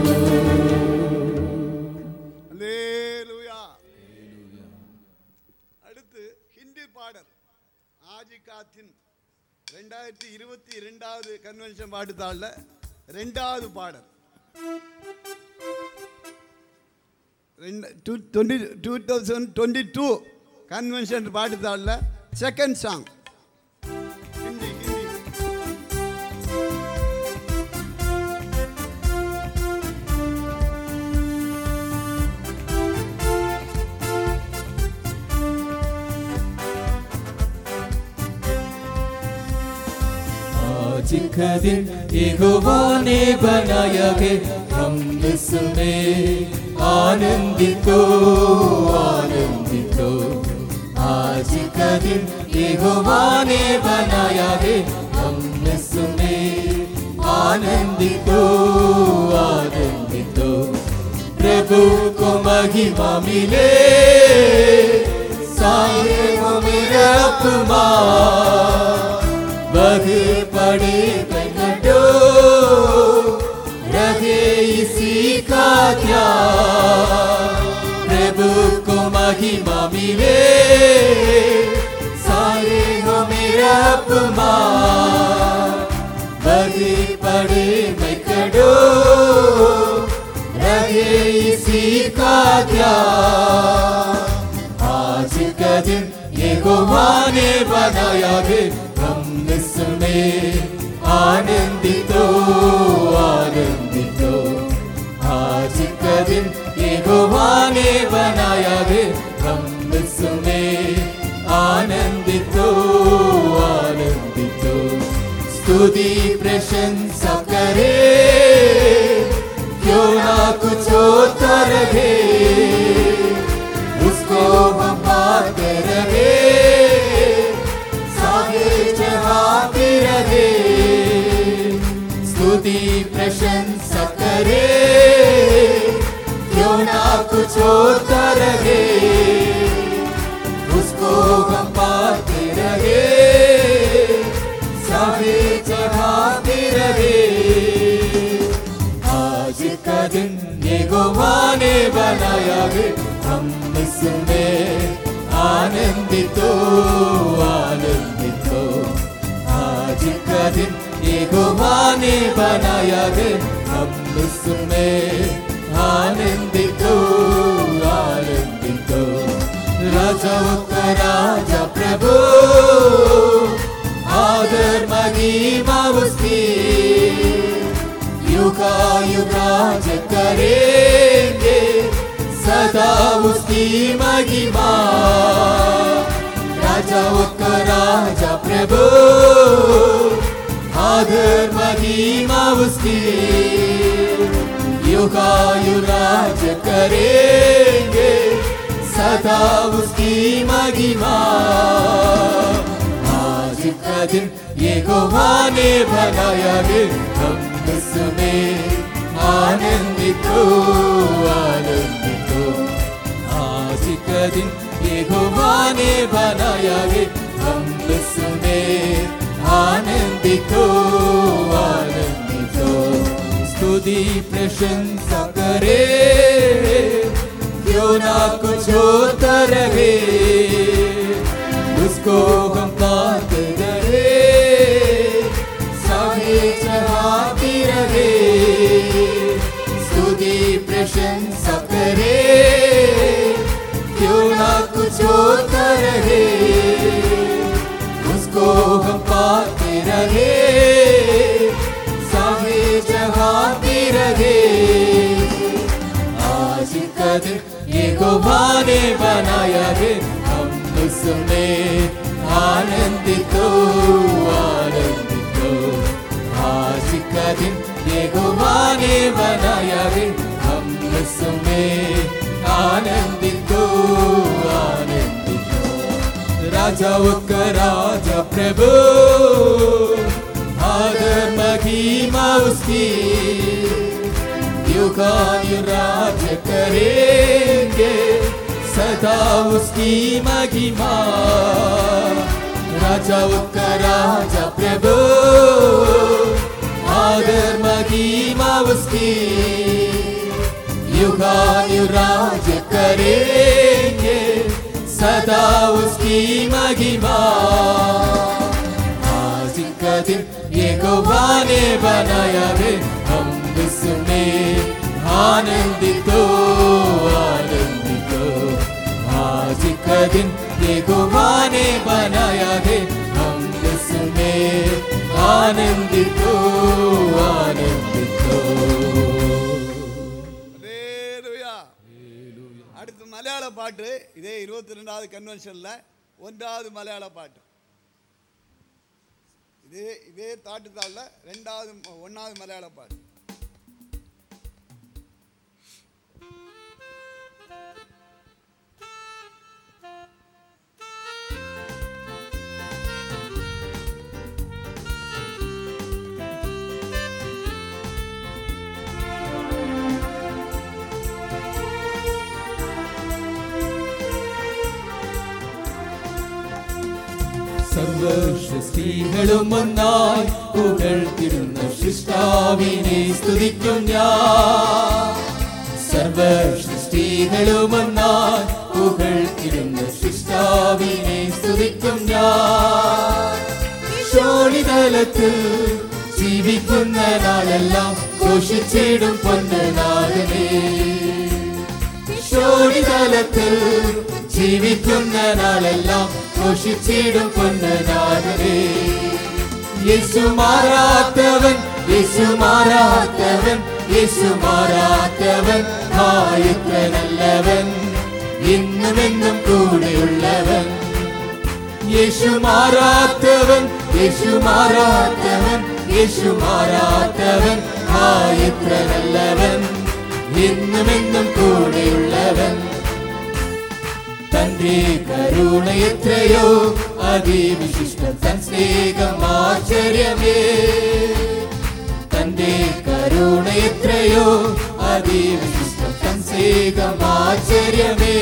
அல்லேலூயா. அடுத்து ஹிந்தி பாடல் ஆஜிகாத்தின் ரெண்டாயிரத்தி இருபத்தி ரெண்டாவது கன்வென்ஷன் பாட்டுத்தாளில் ரெண்டாவது பாடல் twenty two thousand twenty two convention பாட்டுத்தாளில் செகண்ட் சாங் ஹிந்தி ஹிந்தி आज का दिन यहोवा ने बनाया है हम इसमें आनंदित हो आनंदित हो आज का दिन यहोवा ने बनाया है हम इसमें आनंदित हो आनंदित हो प्रभु को महिमा मिले सारे हो मेरा अपमान बग पड़े प्रकटो रहे इसी का ध्यान प्रभु को महिमा मिले सारे हो मेरा अपमान बग पड़े मैं कड़ो रहे इसी का ध्यान आज का दिन ये ने बनाया है हम इसमें आनंदित हो आनंदित हो आज का दिन ये ने बनाया है हम इसमें आनंदित हो आनंदित हो स्तुति प्रशंसा करे क्यों ना कुछ होता रहे उसको हम बात रहे सारे करे क्यों ना कुछ होता रहे उसको हम पाते रहे सभी चढ़ाते रहे आज का दिन ये गोवा ने बनाया है हम इसमें आनंदित हो आनंदित हो आज का दिन ये गोवा ने बनाया है हम इसमें आनंदित हो आनंदित हो राजाओं का राजा प्रभु आदर महिमा उसकी युगा युग राज करेंगे सदा उसकी महिमा राजाओं का राजा प्रभु आदर महिमा उसकी युगा युग राज करेंगे सदा उसकी महिमा आज का दिन ये गोवा ने बनाया है हम इसमें आनंदित हो आनंदित हो आज का दिन ये गोवा ने बनाया है हम इसमें आनंदित हो आनंदित हो स्तुति प्रशंसा करे क्यों ना कुछ होता रहे उसको हम पाते रहे सभी चढ़ाती रहे स्तुति प्रशंसा करे क्यों ना कुछ होता रहे उसको हम पाते रहे सभी चढ़ाती रहे आज का दिन ये गोवा ने बनाया है हम उसमें आनंदित हो आनंदित हो आज का दिन ये गोवा ने बनाया है हम उसमें आनंदित हो आनंदित हो राजाओं का राजा प्रभु आदर महिमा उसकी युगायु राज करेंगे सदा उसकी महिमा राजाओं का राजा प्रभु आदर महिमा उसकी युगायु राज करेंगे सदा उसकी महिमा आज का दिन ये गोवा ने बनाया है हम इसमें आनंदित हो आनंदित हो आज का दिन ये गोवा ने बनाया है हम इसमें आनंदित हो आनंदित हो அல்லேலூயா. அடுத்து மலையாள பாட்டு இதே இருபத்தி ரெண்டாவது கன்வென்ஷன்ல ஒன்றாவது மலையாள பாட்டு இதே இதே தாட்டுத்தாளில் ரெண்டாவது ஒன்றாவது மலையாள பாட்டு സർവസൃഷ്ടികളും ഒന്നായി പുകഴ്ത്തിടുന്ന സൃഷ്ടാവിനെ സ്തുതിക്കും ഞാൻ സർവസൃഷ്ടികളും ഒന്നായി പുകഴ്ത്തിടുന്ന സൃഷ്ടാവിനെ സ്തുതിക്കും ഞാൻ ശോണിതലത്തിൽ ജീവിക്കുന്ന നാളെല്ലാം ഘോഷിച്ചിടും പൊന്നനാഥനെ ശോണിതലത്തിൽ ജീവിക്കുന്ന നാളെല്ലാം ഘോഷിച്ചിടും പൊന്നനാഥനെ യേശു മാറാത്തവൻ യേശു മാറാത്തവൻ യേശു മാറാത്തവൻ ആയത്ര നല്ലവൻ ഇന്നും എന്നും കൂടെയുള്ളവൻ യേശു മാറാത്തവൻ യേശു മാറാത്തവൻ യേശു മാറാത്തവൻ ആയത്ര നല്ലവൻ എന്നും എന്നും കൂടെയുള്ളവൻ തന്റെ കരുണ എത്രയോ അതിവിശിഷ്ടം തൻ സ്നേഹം ആശ്ചര്യമേ തന്റെ കരുണ കരുണ എത്രയോ അതിവിശിഷ്ടം തൻ സ്നേഹം ആശ്ചര്യമേ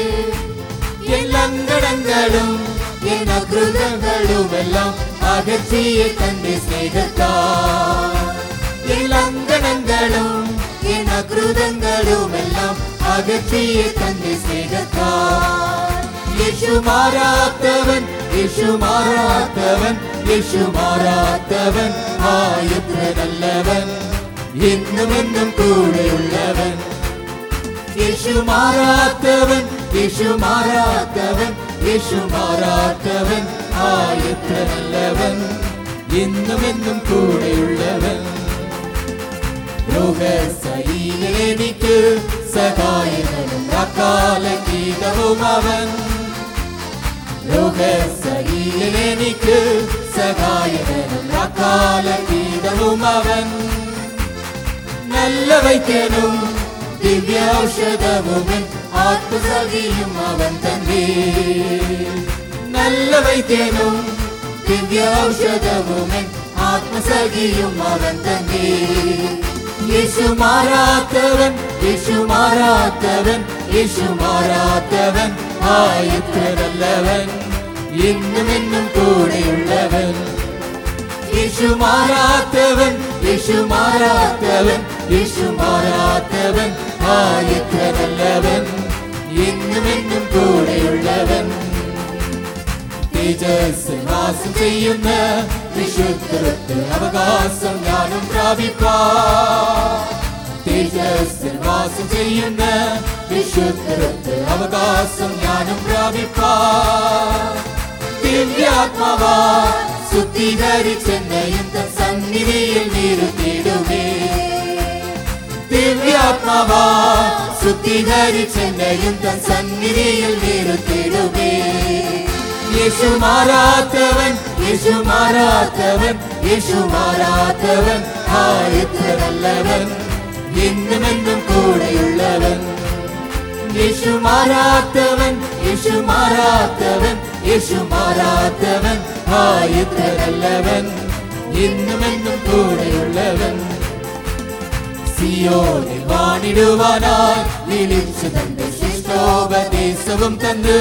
എല്ലങ്കടങ്ങളും എൻ അകൃതങ്ങളുമെല്ലാം അകറ്റിയ തന്റെ സ്നേഹത്താ എല്ലങ്കടങ്ങളും എൻ അകൃതങ്ങളുമെല്ലാം അകറ്റിയ തന്റെ സ്നേഹത്താ യേശു മാറാത്തവൻ യേശു മാറാത്തവൻ യേശു മാറാത്തവൻ ആയത്ര നല്ലവൻ എന്നും എന്നും കൂടെയുള്ളവൻ യേശു മാറാത്തവൻ യേശു മാറാത്തവൻ യേശു മാറാത്തവൻ ആയത്ര നല്ലവൻ എന്നും എന്നും കൂടെയുള്ളവൻ രോഗസൈനിക്ക് സഹായകനും അക്കാല ഗീതവും അവൻ രോഗസൈനിക്ക് സഹായകനും അക്കാല ഗീതവും അവൻ നല്ല വൈദ്യനും ദിവ്യൌഷധവുമൻ ആത്മസഖിയും അവൻ തന്നെ നല്ല വൈദ്യനും ദിവ്യൌഷധവുമൻ ആത്മസഖിയും അവൻ തന്നെ യേശു മാറാത്തവൻ യേശു മാറാത്തവൻ യേശു മാറാത്തവൻ ആയത്ര നല്ലവൻ എന്നും എന്നും കൂടെയുള്ളവൻ യേശു മാറാത്തവൻ യേശു മാറാത്തവൻ യേശു മാറാത്തവൻ ആയത്ര നല്ലവൻ എന്നും എന്നും കൂടെയുള്ളവൻ തേജസ് വാസം ചെയ്യുന്ന വിശുദ്ധർക്ക് അവകാശം ഞാനും പ്രാപിപ്പാ തേജസ് വാസം ചെയ്യുന്ന വിശുദ്ധർക്ക് അവകാശം ഞാനും പ്രാപിപ്പാ ദിവ്യാത്മാവാ ശുദ്ധീകരിച്ചെന്നെയും തൻ സന്നിധിയിൽ നിരുത്തിയിടുമേ ദിവ്യാത്മാവാ ശുദ്ധീകരിച്ചെന്നെയും തൻ സന്നിധിയിൽ നിരുത്തിയിടുമേ യേശു മാറാത്തവൻ യേശു മാറാത്തവൻ യേശു മാറാത്തവൻ ആയത്ര നല്ലവൻ എന്നും എന്നും കൂടെയുള്ളവൻ യേശു മാറാത്തവൻ യേശു മാറാത്തവൻ യേശു മാറാത്തവൻ ആയത്ര നല്ലവൻ എന്നും എന്നും കൂടെയുള്ളവൻ സിയോനിൽ വാണിടുവാനായി വിളിച്ചു തന്റെ ശിഷ്ടോപദേശവും തന്ന്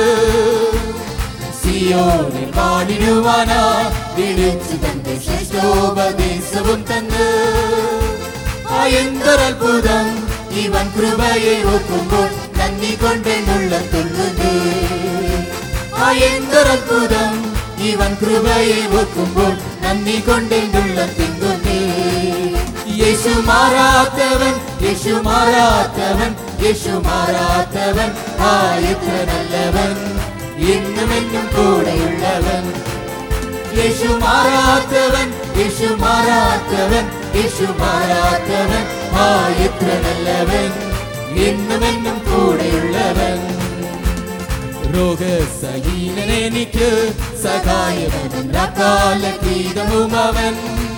സിയോനിൽ വാണിടുവാനായി വിളിച്ചു തന്റെ ശിഷ്ടോപദേശവും തന്ന് ആ എന്തൊരത്ഭുതം ഇവൻ കൃപയെ ഓർക്കുമ്പോൾ നന്ദി കൊണ്ടെന്നുള്ള തുള്ളുന്നു ആ എന്തൊരത്ഭുതം ഇവൻ കൃപയെ ഓർക്കുമ്പോൾ നന്ദി കൊണ്ടെന്നുള്ള തിങ്ങുന്നു യേശു മാറാത്തവൻ യേശു മാറാത്തവൻ യേശു മാറാത്തവൻ ആയത്ര നല്ലവൻ എന്നും എന്നും കൂടെയുള്ളവൻ യേശു മാറാത്തവൻ യേശു മാറാത്തവൻ യേശു മാറാത്തവൻ ആയത്ര നല്ലവൻ എന്നും എന്നും കൂടെയുള്ളവൻ രോഗസഹീനനെനിക്ക് സഹായവൻ അകാല ഗീതവും അവൻ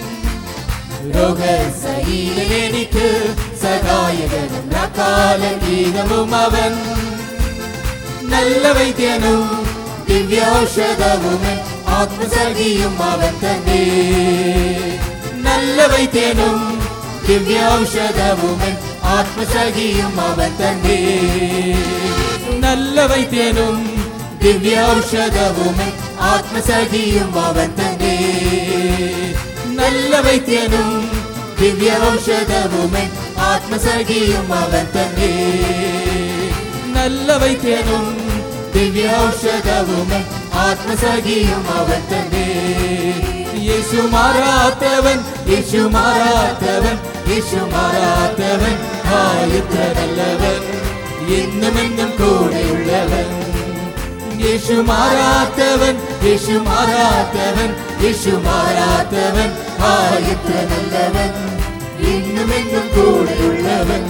രോഗസഹീനനെനിക്ക് സഹായകനും അകാല ഗീതവും അവൻ നല്ല വൈദ്യനും ദിവ്യൌഷധവും ആത്മസഖിയും അവൻ തന്നെ നല്ല വൈദ്യനും ദിവ്യൌഷധവും ആത്മസഖിയും അവൻ തന്നെ നല്ല വൈദ്യനും ദിവ്യൌഷധവും ആത്മസഖിയും അവൻ തന്നെ നല്ല വൈദ്യനും ദിവ്യൌഷധവും ആത്മസഖിയും അവൻ തന്നെ നല്ല വൈദ്യനും ദിവ്യൌഷധവും ആത്മസഖിയും അവൻ തന്നെ യേശു മാറാത്തവൻ യേശു മാറാത്തവൻ യേശു മാറാത്തവൻ ആയത്ര നല്ലവൻ എന്നും എന്നും കൂടെയുള്ളവൻ യേശു മാറാത്തവൻ യേശു മാറാത്തവൻ യേശു മാറാത്തവൻ ആയത്ര നല്ലവൻ എന്നും എന്നും കൂടെയുള്ളവൻ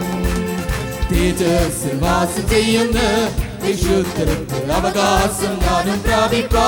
തേജസ് വാസം ചെയ്യുന്ന വിശുദ്ധർക്ക് അവകാശം ഞാനും പ്രാപിപ്പാ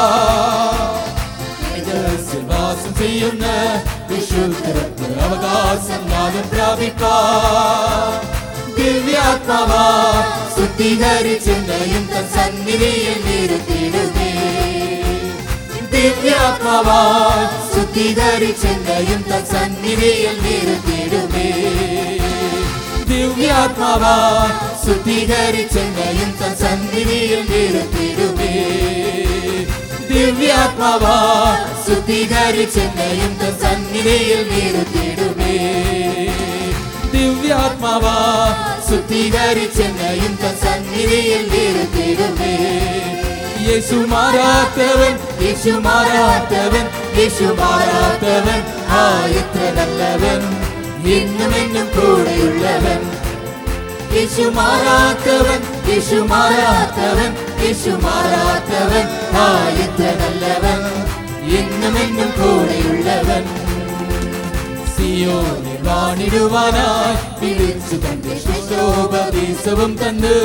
തേജസ് വാസം ചെയ്യുന്ന വിശുദ്ധർക്ക് അവകാശം ഞാനും പ്രാപിപ്പാ ദിവ്യാത്മാവാ ശുദ്ധീകരിച്ചെന്നെയും തൻ സന്നിധിയിൽ നിരുത്തിയിടുന്നേ ദിവ്യാത്മാവാ ശുദ്ധീകരിച്ചെന്നെയും തൻ സന്നിധിയിൽ നിറുത്തിയിടുമേ ദിവ്യാത്മാവാ ശുദ്ധീകരിച്ചെന്നെയും തൻ സന്നിധിയിൽ നിറുത്തിയിടുമേ ദിവ്യാത്മാവാ ശുദ്ധീകരിച്ചെന്നെയും തൻ സന്നിധിയിൽ നിറുത്തിയിടുമേ ദിവ്യാത്മാവാ ശുദ്ധീകരിച്ചെന്നെയും തൻ സന്നിധിയിൽ നിറുത്തിയിടുമേ യേശു മാറാത്തവൻ യേശു മാറാത്തവൻ യേശു മാറാത്തവൻ ആ എത്ര നല്ലവൻ എന്നും എന്നും കൂടെയുള്ളവൻ യേശു മാറാത്തവൻ യേശു മാറാത്തവൻ യേശു മാറാത്തവൻ ആ എത്ര നല്ലവൻ എന്നും എന്നും കൂടെയുള്ളവൻ സിയോനിൽ വാണിടുവാനായി വിളിച്ചു തന്റെ ശിശോപദേശവും തന്ന്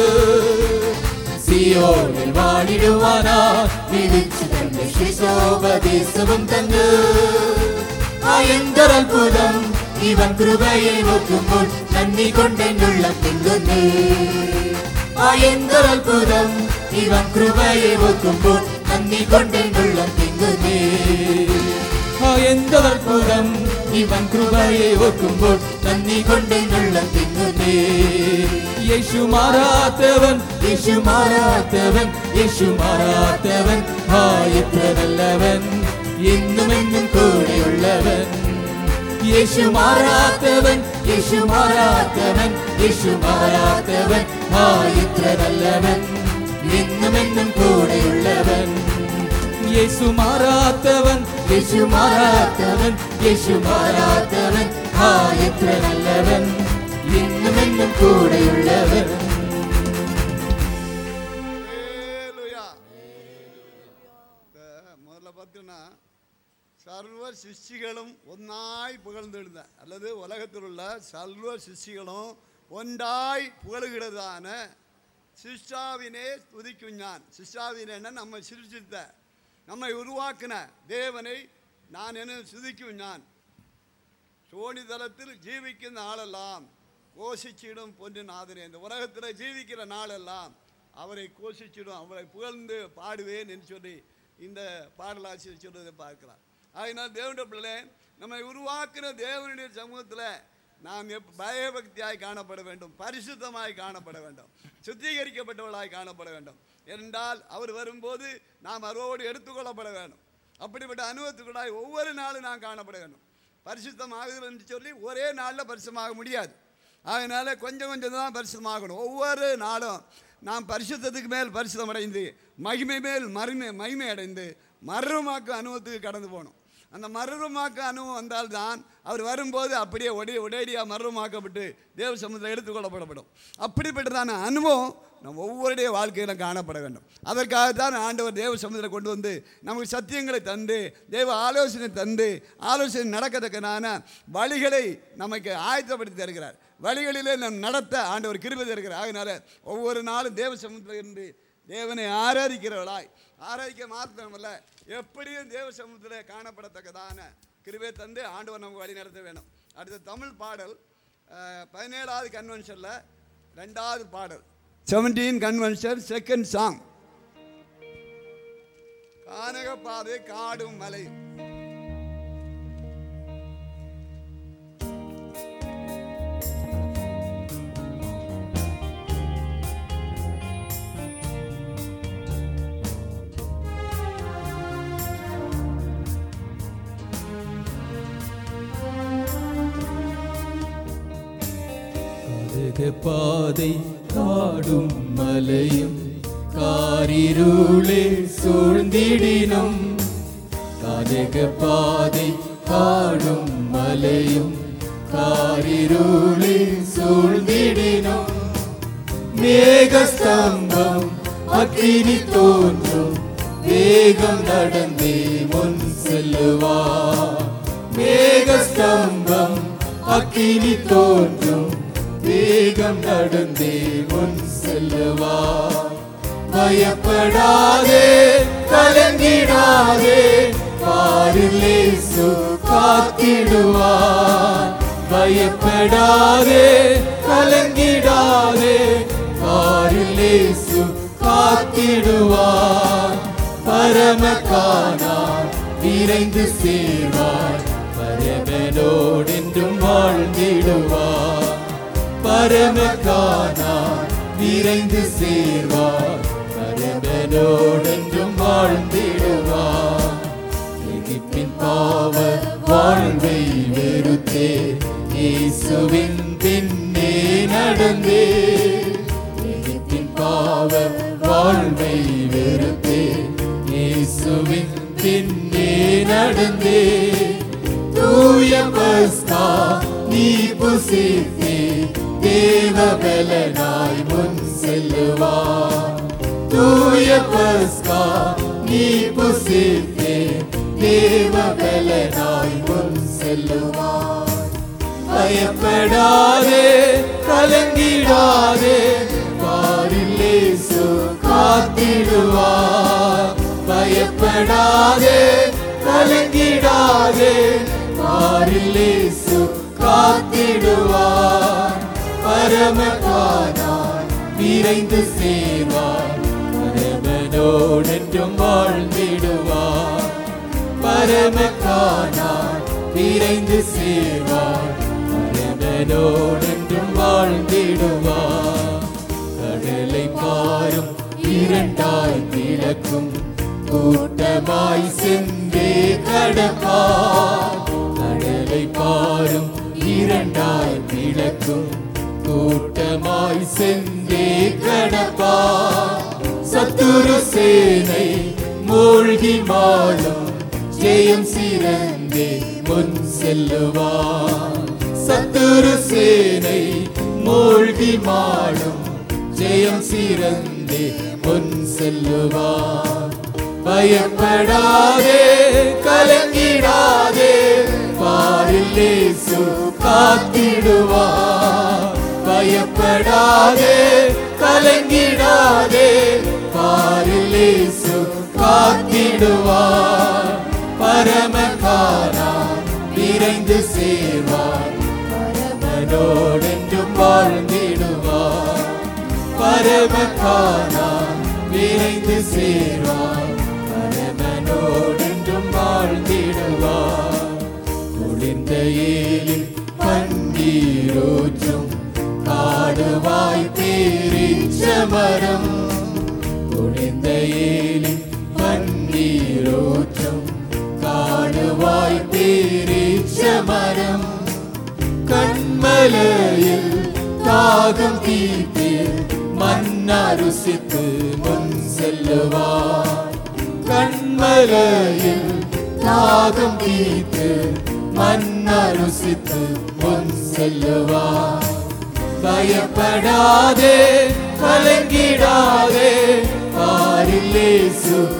സിയോനിൽ വാണിടുവാനായി വിളിച്ചു തന്റെ ശിശോപദേശവും തന്ന് ആ എന്തൊരത്ഭുതം ഇവൻ കൃപയെ നോക്കുമ്പോൾ നന്ദി കൊണ്ടെന്നുള്ള തിങ്ങുന്നു ആ എന്തൊരത്ഭുതം ഇവൻ കൃപയെ നോക്കുമ്പോൾ നന്ദി കൊണ്ടെന്നുള്ള തിങ്ങുന്നേ ആ എന്തൊരത്ഭുതം ഇവൻ കൃപയെ ഓർക്കുമ്പോൾ നന്ദി കൊണ്ടെന്നുള്ള തിങ്ങുന്നേ യേശു മാറാത്തവൻ യേശു മാറാത്തവൻ യേശു മാറാത്തവൻ ആ എത്ര നല്ലവൻ എന്നും എന്നും കൂടെയുള്ളവൻ യേശു മാറാത്തവൻ യേശു മാറാത്തവൻ യേശു മാറാത്തവൻ ആ എത്ര നല്ലവൻ എന്നും എന്നും കൂടെയുള്ളവൻ യേശു മാറാത്തവൻ യേശു മാറാത്തവൻ യേശു മാറാത്തവൻ ആ എത്ര നല്ലവൻ എന്നും എന്നും കൂടെയുള്ളവൻ ஹல்லேலூயா. இந்த முதல்ல பார்த்தீங்கன்னா சர்வ சிஷ்டிகளும் ஒன்னாய் புகழ்ந்தெழுந்த அல்லது உலகத்தில் உள்ள சர்வ சிஷ்டிகளும் ஒன்றாய் புகழுகிறதான சிஷ்டாவினே துதிக்கும் ஞான் சிஷ்டாவினேன்னா நம்ம சிருஷ்டித்த நம்மை உருவாக்கின தேவனை நான் என்ன சுதிக்கும் ஞான் சோனிதளத்தில் ஜீவிக்கிற நாளெல்லாம் கோஷிச்சிடும் பொன்று நாதனே இந்த உலகத்தில் ஜீவிக்கிற நாளெல்லாம் அவரை கோஷிச்சிடும் அவரை புகழ்ந்து பாடுவேன் என்று சொல்லி இந்த பாடலாசிரியர் சொல்றதை பார்க்கலாம் அதனால் தேவனுடைய பிள்ளை நம்மை உருவாக்கின தேவனுடைய சமூகத்தில் நாம் எப் பயபக்தியாய் காணப்பட வேண்டும் பரிசுத்தமாய் காணப்பட வேண்டும் சுத்திகரிக்கப்பட்டவர்களாய் காணப்பட வேண்டும் என்றால் அவர் வரும்போது நாம் அருவோடு எடுத்துக்கொள்ளப்பட வேண்டும் அப்படிப்பட்ட அனுபவத்துக்குள்ளாய் ஒவ்வொரு நாளும் நாம் காணப்பட வேண்டும் பரிசுத்தமாகுதல் என்று சொல்லி ஒரே நாளில் பரிசுத்தமாக முடியாது அதனால கொஞ்சம் கொஞ்சம் தான் பரிசுத்தமாகணும் ஒவ்வொரு நாளும் நாம் பரிசுத்தத்துக்கு மேல் பரிசுத்தம் அடைந்து மகிமை மேல் மகிமை மகிமை அடைந்து மறுமாக்கு அனுபவத்துக்கு கடந்து போகணும் அந்த மறுமாக்க அனுபவம் வந்தால்தான் அவர் வரும்போது அப்படியே ஒடே ஒடேடியாக மறுமாக்கப்பட்டு தேவ சமுதிரம் எடுத்துக்கொள்ளப்படப்படும் அப்படிப்பட்டதான அனுபவம் நம்ம ஒவ்வொருடைய வாழ்க்கையிலும் காணப்பட வேண்டும் அதற்காகத்தான் ஆண்டவர் தேவ சமுதிரம் கொண்டு வந்து நமக்கு சத்தியங்களை தந்து தேவ ஆலோசனை தந்து ஆலோசனை நடக்கத்தக்கதான வழிகளை நமக்கு ஆயத்தப்படுத்தி தருகிறார் வழிகளிலே நம் நடத்த ஆண்டவர் கிருபை தருகிறார் அதனால ஒவ்வொரு நாளும் தேவ சமுதிரம் இருந்து தேவனை ஆராதிக்கிறவளாய் ஆராதிக்க மாத்திரமல்ல எப்படியும் தேவ சமூகத்தில் காணப்படத்தக்கதான கிருபை தந்து ஆண்டவர் நமக்கு வழி நடத்த வேணும் அடுத்த தமிழ் பாடல் அஹ், பதினேழாவது கன்வென்ஷனில் ரெண்டாவது பாடல் செவன்டீன் கன்வென்ஷன் செகண்ட் சாங் கானக பாதை காடும் மலையும் கருக பாதை காடும் மலையும் காரிருளே சூழ்ந்திடினும் கருக பாதை காடும் மலையும் காரிருளே சூழ்ந்திடினும் மேகஸ்தம்பம் அக்கினி தோன்றும் வேகம் நடந்தே முன் செல்லுவார் மேகஸ்தம்பம் அக்கினி தோன்றும் வேகம் நடந்தே முன் செல்லுவார் பயப்படாதே கலங்கிடாதே பாரிலேசு காத்திடுவார் பயப்படாதே கலங்கிடாதே பாரிலேசு காத்திடுவார் பரமகானார் விரைந்து சேர்வார் பரமனோடென்றும் வாழ்ந்திடுவார் பரமக்கானா விரைந்து சேர்வார் பரமனோடென்றும் வாழ்ந்திடுவார் எகிப்தின் பாவ வாழ்வை வெறுத்தே இயேசுவின் பின்னே நடந்தே எகிப்தின் பாவ வாழ்வை வெறுத்தே இயேசுவின் பின்னே நடந்தே தூய பஸ்கா நீ புசித்தே தேவ பலனாய் முன் செல்லுவார் தூய பஸ்கா நீ புசித்தே தேவ பலனாய் முன் செல்லுவார் பயப்படாதே கலங்கிடாதே பாரில்லேசு காத்திடுவார் பயப்படாதே கலங்கிடாதே பாரில்லேசு காத்திடுவார் பரமகானார் விரைந்து சேர்வார் பரமனோடென்றும் வாழ்ந்திடுவார் பரமகானார் விரைந்து சேர்வார் பரமனோடென்றும் வாழ்ந்திடுவார் கடலை பாரும் இரண்டாய் கிழக்கும் கூட்டமாய் சென்றே கடப்பார் கடலை பாரும் இரண்டாய் கிழக்கும் கூட்டமாய் சென்றே கடப்பார் சத்துரு சேனை மூழ்கி மாளும் ஜெயம் சிறந்தே முன் செல்லுவார் சத்துரு சேனை மூழ்கி மாளும் ஜெயம் சிறந்தே முன் செல்லுவார் பயப்படாதே கலங்கிடாதே பாரில்லேசு காத்திடுவார் பயப்படாதே கலங்கிடாதே பாரில்லேசு காத்திடுவார் பரமகானா விரைந்து சேர்வார் பரமனோடென்றும் வாழ்ந்திடுவார் பரமகானா விரைந்து சேர்வார் பரமனோடென்றும் வாழ்ந்திடுவார் குளிர்ந்த ஏலில் பன்னீரோற்றும் காடுவாய் பேரிச்ச மரம் குளிர்ந்த ஏலில் பன்னீரோற்றும் காடுவாய் பேரிச்ச மரம் கண்மலையில் தாகம் தீர்த்து மன்னா ருசித்து முன் செல்லுவார் கண்மலையில் தாகம் தீர்த்து மன்னா ருசித்து முன் செல்லுவார் பயப்படாதே கலங்கிடாதே பாரில்லேசு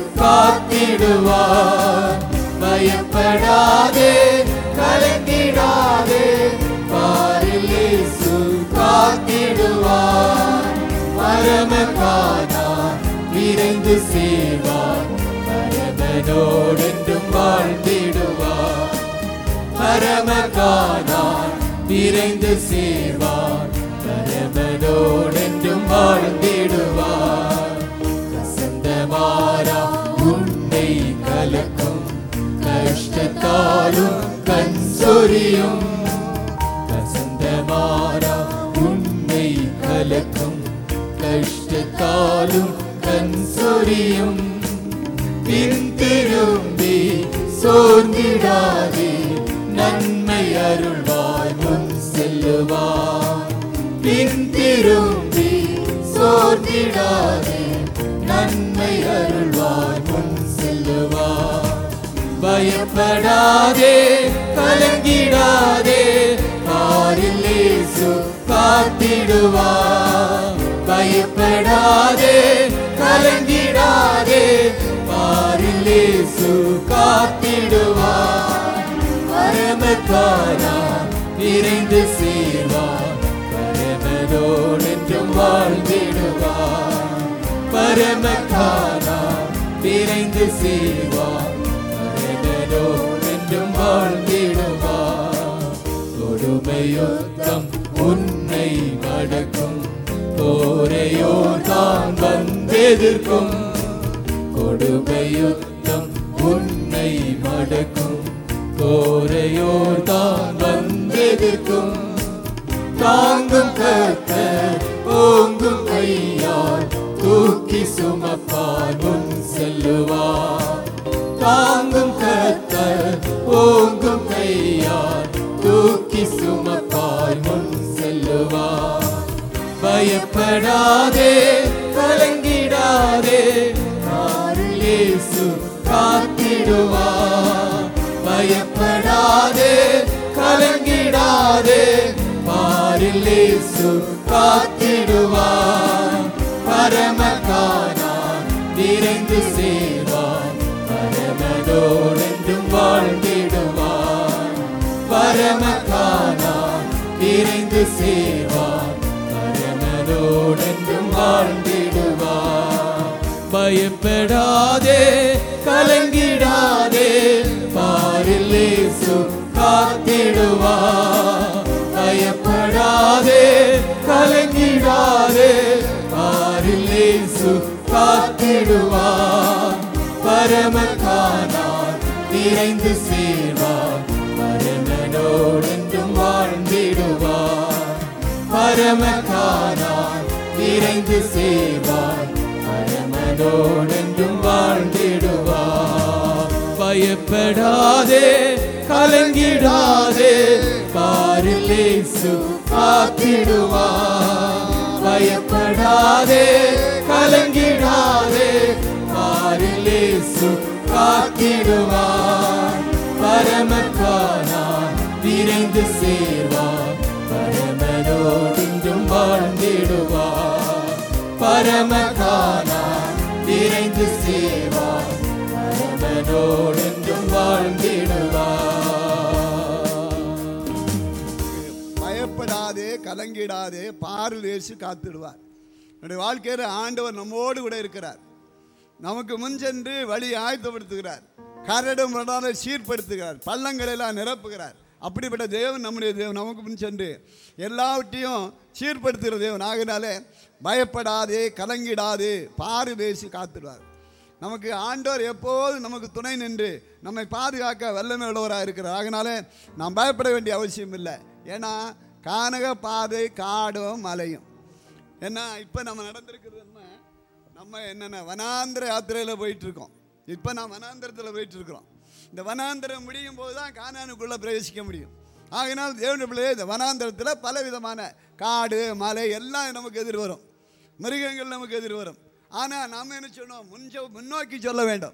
காத்திடுவார் பயப்படாதே கலங்கிடாதே பாரில்லேசு காத்திடுவார் பரமகானா விரைந்து சேவார் பரமனோடென்றும் வாழ்ந்திடுவார் பரமகானா விரைந்து சேவார் பரமனோடென்றும் வாழ்ந்திடுவார் கசந்த மாறா உன்னை கலக்கும் கஷ்டத்தாலும் கண் சொரியும் கசந்த மாறா உன்னை கலக்கும் கஷ்டத்தாலும் கண் சொரியும் பின் திரும்பி சோர்ந்திடாதே நன்மை அருள்வாய் முன் செல்லுவார் பின் திரும்பி சோர்ந்திடாதே நன்மை அருள்வாய் முன் செல்லுவார் பயப்படாதே கலங்கிடாதே பாரில்லேசு காத்திடுவார் பயப்படாதே கலங்கிடாதே பாரில்லேசு காத்திடுவார் பரமக்கானா விரைந்து சேர்வார் பரமனோடென்றும் வாழ்ந்திடுவார் பரமக்கானா விரைந்து சேர்வார் பரமனோடென்றும் வாழ்ந்திடுவார் கொடுமையுத்தம் உன்னை மடக்கும் போரையோ தான் வந்தெதிர்க்கும் கொடுமையுத்தம் உன்னை உன்னை மடக்கும் கோரையோர் தான் வந்தெதிர்க்கும் தாங்கும் கர்த்தர் ஓங்கும் கையால் தூக்கி சுமப்பார் முன் செல்லுவார் தாங்கும் கர்த்தர் ஓங்கும் கையால் தூக்கி சுமப்பார் முன் செல்லுவார் பயப்படாதே கலங்கிடாதே ஆருள் இயேசு காத்திடுவார் பயப்படாதே கலங்கிடாதே பாரில் இயேசு காத்திடுவார் பரமகானான் நிறைந்து சேர்வார் பரமதோடென்றும் வாழ்ந்திடுவார் பரமகானான் நிறைந்து சேர்வார் பரமதோடென்றும் வாழ்ந்திடுவார் பயப்படாதே கலங்கிடாதே பாரில் இயேசு காத்திடுவார் பயப்படாதே கலங்கிடாதே பாரில் இயேசு காத்திடுவார் பரமகானார் நிறைந்து சேர்வார் பரமனோடென்றும் வாழ்ந்திடுவார் பரமகானார் நிறைந்து சேர்வார் பரமனோடென்றும் வாழ்ந்திடுவார் பயப்படாதே கலங்கிடாதே பாரில் இயேசு காத்திடுவார் பயப்படாதே கலங்கிடாதே பாரில் இயேசு காத்திடுவார் பரமக்கானார் விரைந்து சேர்வார் பரமனோடென்றும் வாழ்ந்திடுவார் பரமக்கானார் விரைந்து சேர்வார் பரமனோடென்றும் வாழ்ந்திடுவார் பயப்படாதே கலங்கிடாதே பாரில் இயேசு காத்திடுவார் என்னுடைய வாழ்க்கையில் ஆண்டவர் நம்மோடு கூட இருக்கிறார் நமக்கு முன் சென்று வழி ஆயத்தப்படுத்துகிறார் கரடு முரடான சீர்படுத்துகிறார் பள்ளங்களை எல்லாம் நிரப்புகிறார் அப்படிப்பட்ட தேவன் நம்முடைய தேவன் நமக்கு முன் சென்று எல்லாவற்றையும் சீர்படுத்துகிற தேவன் ஆகினாலே பயப்படாதே கலங்கிடாதே பாரு பேசி காத்திடுவார் நமக்கு ஆண்டவர் எப்போதும் நமக்கு துணை நின்று நம்மை பாதுகாக்க வல்லமை உள்ளவராக இருக்கிறார் ஆகினாலே நாம் பயப்பட வேண்டிய அவசியம் இல்லை ஏன்னா கானக பாதை காடும் மலையும் ஏன்னா இப்போ நம்ம நடந்திருக்கிறது என்ன நம்ம என்னென்ன வனாந்திர யாத்திரையில் போயிட்டு இருக்கோம் இப்போ நான் வனாந்திரத்தில் போயிட்டு இருக்கிறோம் இந்த வனாந்திரம் முடியும் போது தான் கானானுக்குள்ளே பிரவேசிக்க முடியும் ஆகினால் தேவனுடைய பிள்ளையே இந்த வனாந்திரத்தில் பல விதமான காடு மலை எல்லாம் நமக்கு எதிர் வரும் மிருகங்கள் நமக்கு எதிர் வரும் ஆனால் நாம் என்ன சொன்னோம் முன்ச முன்னோக்கி சொல்ல வேண்டும்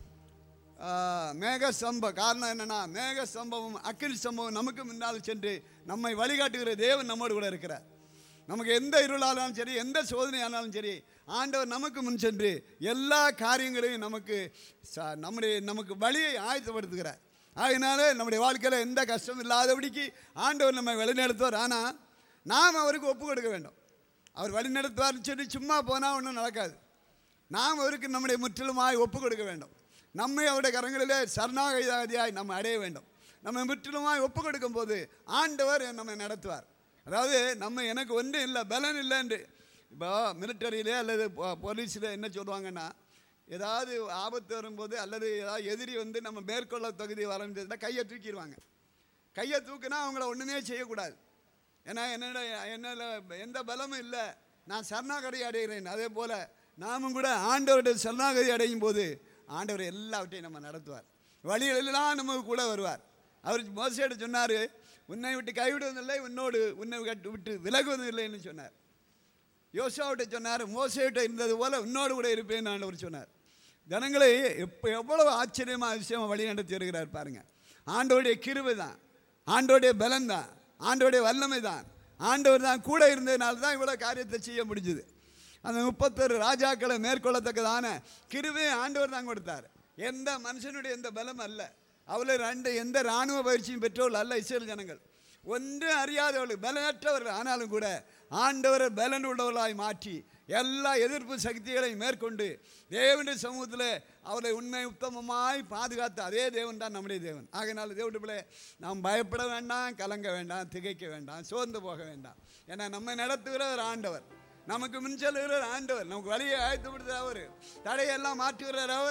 ஆ, மேக சம்பவம் காரணம் என்னன்னா மேக சம்பவம் அக்கினி சம்பவம் நமக்கு முன்னால் சென்று நம்மை வழிகாட்டுகிற தேவன் நம்மோடு கூட இருக்கிறார் நமக்கு எந்த இருளானாலும் சரி எந்த சோதனை ஆனாலும் சரி ஆண்டவர் நமக்கு முன் சென்று எல்லா காரியங்களையும் நமக்கு ச- நம்முடைய நமக்கு வழியை ஆயத்தப்படுத்துகிறார் ஆகினால நம்முடைய வாழ்க்கையில் எந்த கஷ்டம் இல்லாதபடிக்கு ஆண்டவர் நம்மை வழிநடத்துவார் ஆனால் நாம் அவருக்கு ஒப்பு கொடுக்க வேண்டும் அவர் வழி நடத்துவார்னு சொல்லி சும்மா போனால் ஒன்றும் நடக்காது நாம் அவருக்கு நம்முடைய முற்றிலுமாய் ஒப்பு கொடுக்க வேண்டும் நம்மை அவருடைய கரங்களிலே சரணாகதியாய் நம்ம அடைய வேண்டும் நம்ம முற்றிலுமாய் ஒப்பு கொடுக்கும் போது ஆண்டவர் நம்மை நடத்துவார் அதாவது நம்ம எனக்கு ஒன்றும் இல்லை பலன் இல்லைன்று இப்போ மிலிட்டரியிலே அல்லது போலீஸில் என்ன சொல்லுவாங்கன்னா ஏதாவது ஆபத்து வரும்போது அல்லது ஏதாவது எதிரி வந்து நம்ம மேற்கொள்ள தகுதி வரணுன்னா கையை தூக்கிடுவாங்க கையை தூக்குனா அவங்கள ஒன்றுமே செய்யக்கூடாது ஏன்னா என்னோட என்னால் எந்த பலமும் இல்லை நான் சரணாகதி அடைகிறேன் அதே போல் நாமும் கூட ஆண்டவருடைய சரணாகதி அடையும் போது ஆண்டவர் எல்லாவற்றையும் நம்ம நடத்துவார் வழிகளெல்லாம் நமக்கு கூட வருவார் அவர் மோசையிட சொன்னார் உன்னை விட்டு கைவிடுவதில்லை உன்னோடு உன்னை கட்டு விட்டு விலகுவதும் இல்லைன்னு சொன்னார் யோசாவிட்ட சொன்னார் மோசையிட்ட இருந்தது போல உன்னோடு கூட இருப்பேன் ஆண்டவர் சொன்னார் ஜனங்களை எப்போ எவ்வளவு ஆச்சரியமாக விஷயமா வழி நடத்தி வருகிறார் பாருங்க ஆண்டவருடைய கிருபை தான் ஆண்டவருடைய பலம் தான் ஆண்டவருடைய வல்லமை தான் ஆண்டவர் தான் கூட இருந்ததுனால தான் இவ்வளோ காரியத்தை செய்ய முடிஞ்சுது அந்த முப்பத்தொரு ராஜாக்களை மேற்கொள்ளத்தக்கதான கிருபையை ஆண்டவர் தான் கொடுத்தார் எந்த மனுஷனுடைய எந்த பலம் அல்ல அவளை ரெண்டு எந்த இராணுவ பயிற்சியும் பெற்றவர்கள் அல்ல இஸ்ரேல் ஜனங்கள் ஒன்றும் அறியாதவர்கள் பலனற்றவர்கள் ஆனாலும் கூட ஆண்டவரை பலன் உள்ளவர்களாய் மாற்றி எல்லா எதிர்ப்பு சக்திகளையும் மேற்கொண்டு தேவனுடைய சமூகத்தில் அவரை உண்மை உத்தமமாய் பாதுகாத்த அதே தேவன் தான் நம்முடைய தேவன் ஆகையினால தேவனுடைய பிள்ளை நாம் பயப்பட வேண்டாம் கலங்க வேண்டாம் திகைக்க வேண்டாம் சோர்ந்து போக வேண்டாம் ஏன்னா நம்மை நடத்துகிற ஒரு ஆண்டவர் நமக்கு முன் செல்லுகிற ஒரு ஆண்டவர் நமக்கு வழியை ஆயத்தப்படுத்துகிற அவர் தடையெல்லாம் மாற்றுகிறார் அவர்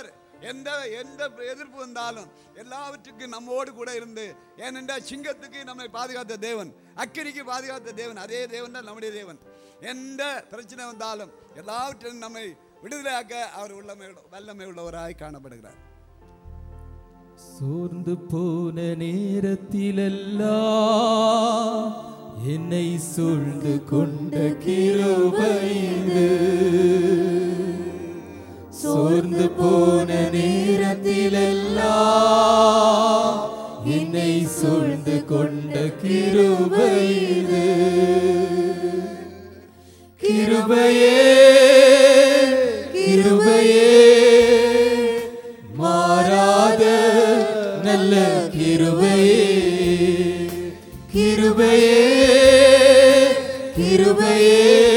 எந்த எந்த எதிர்ப்பு வந்தாலும் எல்லாவற்றுக்கும் நம்மோடு கூட இருந்து ஏனென்றால் சிங்கத்துக்கு நம்மை பாதுகாத்த தேவன் அக்கினிக்கு பாதுகாத்த தேவன் அதே தேவன் தான் நம்முடைய தேவன் எந்த பிரச்சனை வந்தாலும் எல்லாவற்றிலும் நம்மை விடுதலையாக்க அவர் உள்ளமை வல்லமை உள்ளவராய் காணப்படுகிறார் சோர்ந்து போன நேரத்திலெல்லாம் என்னை சூழ்ந்து கொண்ட கிருபைது சோர்ந்து போன நேரத்திலெல்லாம் என்னை சூழ்ந்து கொண்ட கிருபைது கிருபையே கிருபையே மாறாத நல்ல கிருபையே கிருபையே கிருபையே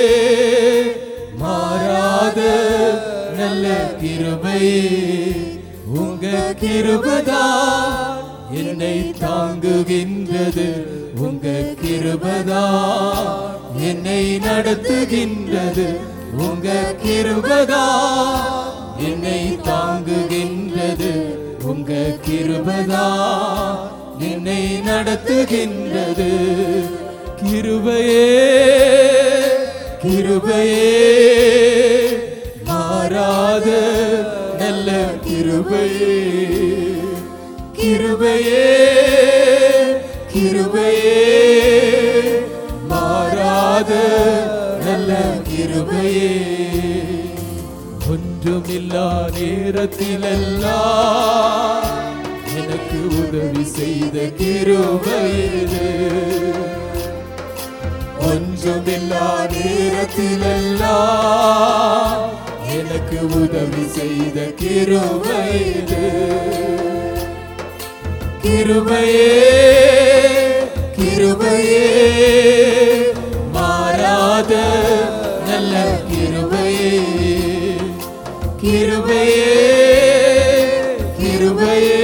மாறாத நல்ல கிருபையே உங்க கிருபதான் என்னை தாங்குகின்றது உங்க கிருபதான் என்னை நடத்துகின்றது உங்க கிருபதான் என்னை தாங்குகின்றது உங்க கிருபதா என்னை நடத்துகின்றது கிருபையே கிருபையே மாறாத நல்ல கிருபையே கிருபையே கிருபையே மாறாத நல்ல கிருபையே ஒன்றுமில்லா நேரத்திலெல்லாம் எனக்கு உதவி செய்த கிருபைது ஒன்றுமில்லா நேரத்திலெல்லாம் எனக்கு உதவி செய்த கிருபைது கிருபையே கிருபையே மாறாத நல்ல கிருபையே கிருபையே கிருபையே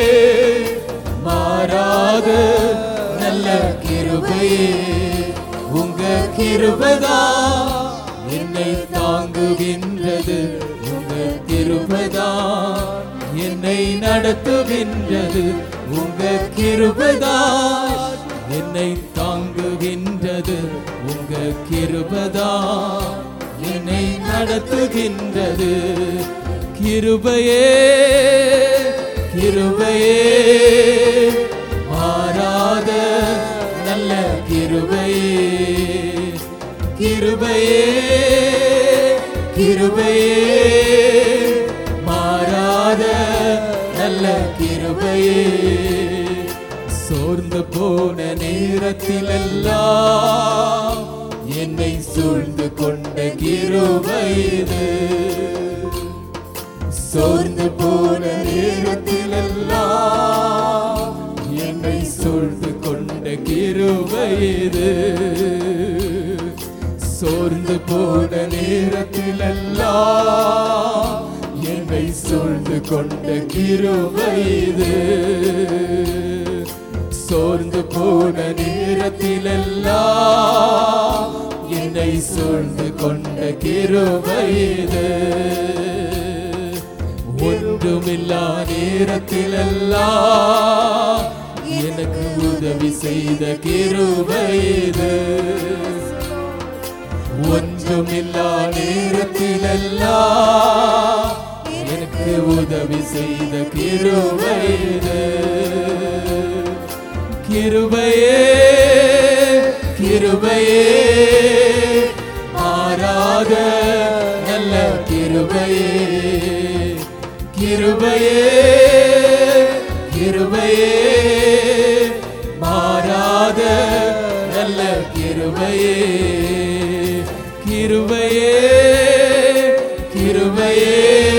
மாறாத நல்ல கிருபையே உங்க கிருபதா என்னை தாங்குகின்றது உங்க கிருபதா என்னை நடத்துகின்றது உங்க கிருபதா என்னை தாங்குகின்றது உங்க கிருபதா என்னை நடத்துகின்றது கிருபையே கிருபையே மாறாத நல்ல கிருபையே கிருபையே கிருபையே மாறாத நல்ல கிருபையே சோர்ந்து போன நேரத்திலெல்லாம் என்னை சூழ்ந்து கொண்ட கிருபைது சோர்ந்து போன நேரத்திலெல்லாம் என்னை சூழ்ந்து கொண்ட கிருபைது சோர்ந்து போன நேரத்திலெல்லாம் என்னை சூழ்ந்து கொண்ட கிருபைது சோர்ந்து போன நேரத்திலெல்லாம் என்னை சூழ்ந்து கொண்ட கிருபைது ஒன்றுமில்லா நேரத்திலெல்லாம் எனக்கு உதவி செய்த கிருபைது ஒன்றுமில்லா நேரத்திலெல்லாம் எனக்கு உதவி செய்த கிருபைது கிருபையே கிருபையே மாறாத நல்ல கிருபையே கிருபையே கிருபையே மாறாத நல்ல கிருபையே கிருபையே கிருபையே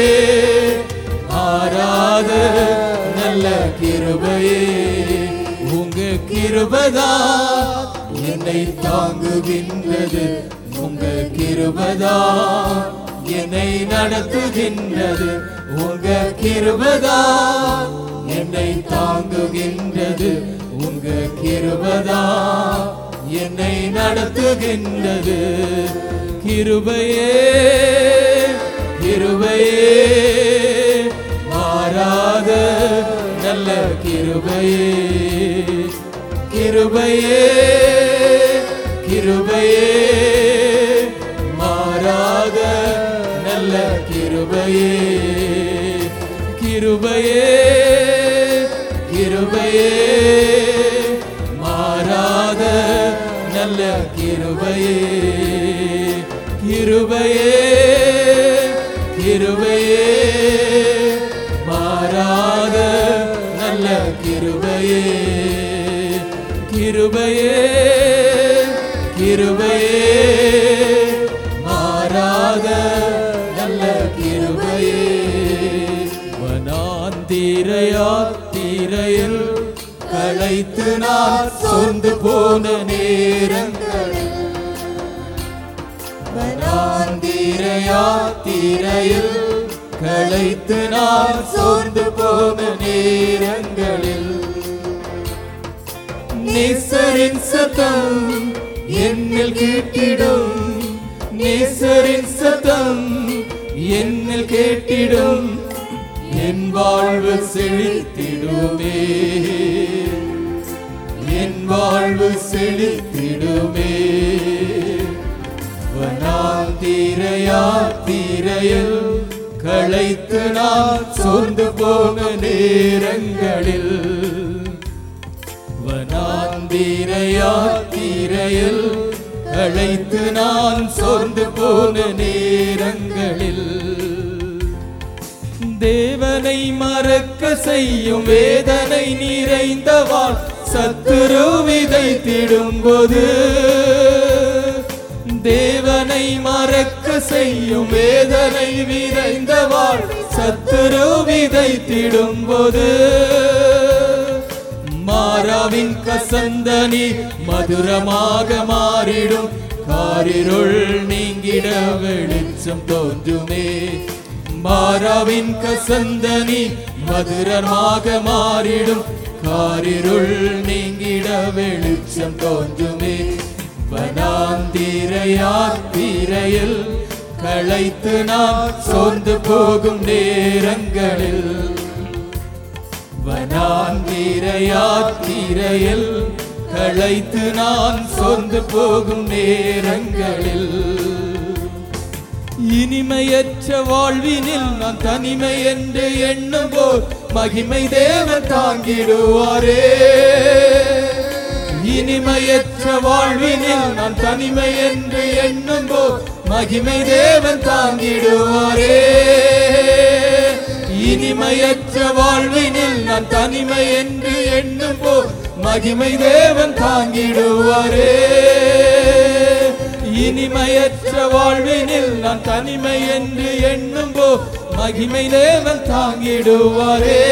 மாறாத நல்ல கிருபையே உங்க கிருபதா என்னை தாங்குகின்றது உங்க கிருபதா என்னை நடத்துகின்றது உங்க கிருபதா என்னை தாங்குகின்றது உங்க கிருபதா என்னை நடத்துகின்றது கிருபையே கிருபையே நல்ல கிருபையே கிருபையே கிருபையே மாறாத நல்ல கிருபையே கிருபையே கிருபையே மாறாத நல்ல கிருபையே கிருபையே கிருபையே மாறாத நல்ல கிருபையே கிருபையே கிருபையே மாறாத நல்ல கிருபையே வனாந்திரையா தீரையில் களைத்து நான் சொந்து போன நேரங்களில் வனாந்திரையா தீரையில் களைத்து நான் சோர்ந்து போன நேரங்களில் நேசரின் சத்தம் என்னில் கேட்டிடும் நேசரின் சத்தம் என்னில் கேட்டிடும் என் வாழ்வு செழித்திடுமே என் வாழ்வு செழித்திடுமே வனாந்தீரையா தீரையில் களைத்து நான் சோர்ந்து போன நேரங்களில் வனாந்தீரையா தீரையில் களைத்து நான் சோர்ந்து போன நேரங்களில் தேவனை மறக்க செய்யும் வேதனை நிறைந்தவாள் சத்துரு விதைத்திடும்போது தேவனை மறக்க செய்யும் வேதனை விதைந்தவாள் சத்துரு விதைத்திடும்போது மாறாவின் கசந்தனி மதுரமாக மாறிடும் காரிருள் நீங்கிட வெளிச்சம் தோன்றுமே மாறாவின் கசந்தனி மதுரமாக மாறிடும் காரிருள் நீங்கிட வெளிச்சம் தோன்றுமே வனாந்திரையாத்திரையில் களைத்து நான் சோர்ந்து போகும் நேரங்களில் வனாந்திரையாத்திரையில் களைத்து நான் சோர்ந்து போகும் நேரங்களில் இனிமையற்ற வாழ்வினில் நான் தனிமை என்று எண்ணும் போல் மகிமை தேவன் தாங்கிடுவாரே இனிமையற்ற வாழ்வினில் நான் தனிமை என்று எண்ணும் போல் மகிமை தேவன் தாங்கிடுவாரே இனிமையற்ற வாழ்வினில் நான் தனிமை என்று எண்ணும் போல் மகிமை தேவன் தாங்கிடுவாரே இனிமையற்ற வாழ்வினில் நான் தனிமை என்று எண்ணும் போ மகிமை தேவன் தாங்கிடுவாரே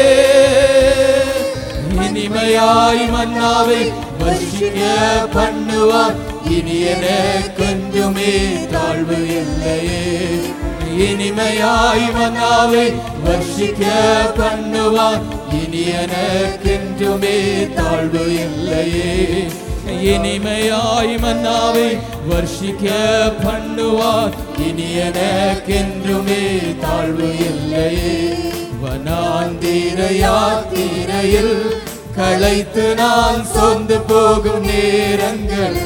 இனிமையாய் மன்னாவை வர்ஷிக்க பண்ணுவார் இனி என கொஞ்சமே தாழ்வு இல்லையே இனிமையாய் மன்னாவை வர்ஷிக்க பண்ணுவார் இனி எனக்கென்றுமே தாழ்வு இல்லையே இனிமையாய் மன்னாவை வர்ஷிக்க பண்ணுவார் இனி எனக்கென்றுமே தாழ்வு இல்லையே வனாந்திரையாத்திரையில் களைத்து நான் சொந்து போகும் நேரங்கள்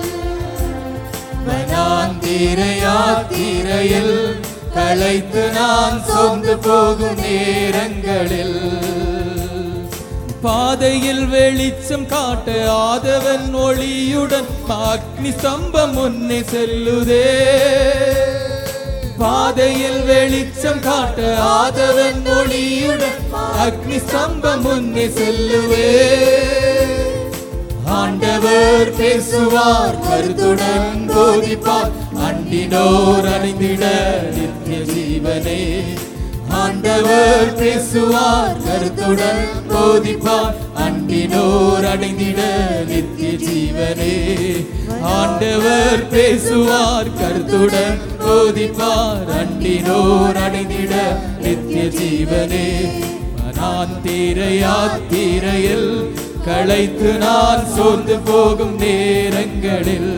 வனாந்திரையாத்திரையில் களைத்து நான் சொந்து போகும் நேரங்களில் பாதையில் வெளிச்சம் காட்ட ஆதவன் ஒளியுடன் அக்னி ஸ்தம்பம் முன்னே செல்லுதே பாதையில் வெளிச்சம் காட்ட ஆதவன் ஒளியுடன் அக்னி ஸ்தம்பம் முன்னே செல்லுவே ஆண்டவர் பேசுவார் கருத்துடன் போதிப்பார் அண்டினோர் அணிந்திட நித்திய ஜீவனே ஆண்டவர் பேசுவார் கருத்துடன் போதிப்பார் அண்டினோர் அடைந்திட நித்திய ஜீவனே ஆண்டவர் பேசுவார் கருத்துடன் போதிப்பார் அண்டினோர் அடைந்திட நித்திய ஜீவனே நான் தீரையாத்திரையில் களைத்து நான் சோர்ந்து போகும் நேரங்களில்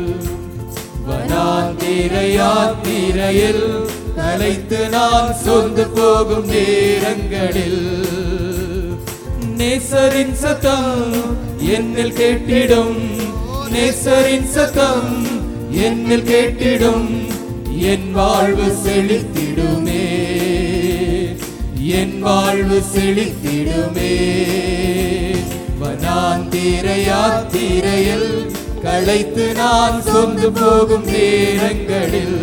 வனாந்திரையாத்திரையில் களைத்து நான் சொந்து போகும் நேரங்களில் நேசரின் சத்தம் என்னில் கேட்டிடும் நேசரின் சத்தம் என்னில் கேட்டிடும் என் வாழ்வு செழித்திடுமே என் வாழ்வு செழித்திடுமே வனாந்திர யாத்திரையில் களைத்து நான் சொந்து போகும் நேரங்களில்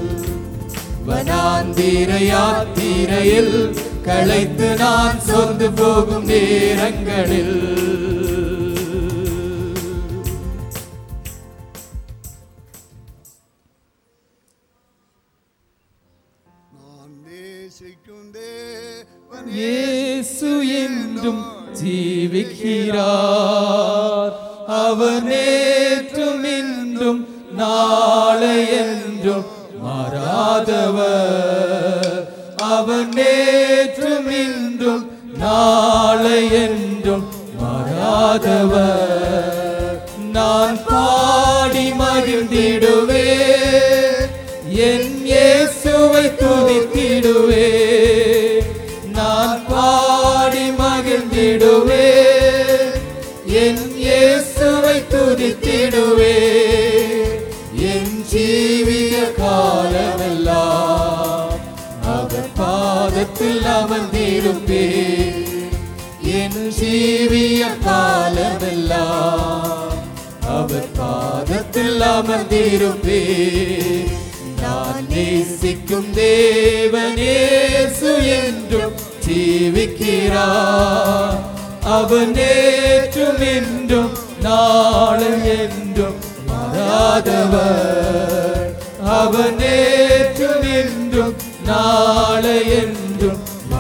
வனாந்திர யாத்திரையில் களைத்து நான் சொந்து போகும் நேரங்களில் நான் நேசிக்கும் தேவன் இயேசு என்றும் ஜீவிக்கிறார் அவர் நேற்றும் இன்றும் நாளை என்றும் மாறாதவர் அவர் நேற்றும் இன்றும் நாளை என்றும் மாறாதவர் நான் பாடி மகிழ்ந்திடுவே என் இயேசுவை துதித்திடுவே நான் பாடி மகிழ்ந்திடுவே என் இயேசுவை துதித்திடுவே என் ஜீவிய காலமெல்லாம் அவர் பாதத்தில் அமர்ந்திருப்பே என் ஜீவிய காலமெல்லாம் அவர் பாதத்தில் அமர்ந்திருப்பே நான் நேசிக்கும் தேவனேசு என்றும் ஜீவிக்கிறார் அவர் நேற்றும் என்றும் நாளும் என்றும் மாறாதவர் அவர் நேற்றும் என்றும் நாளை என்றும்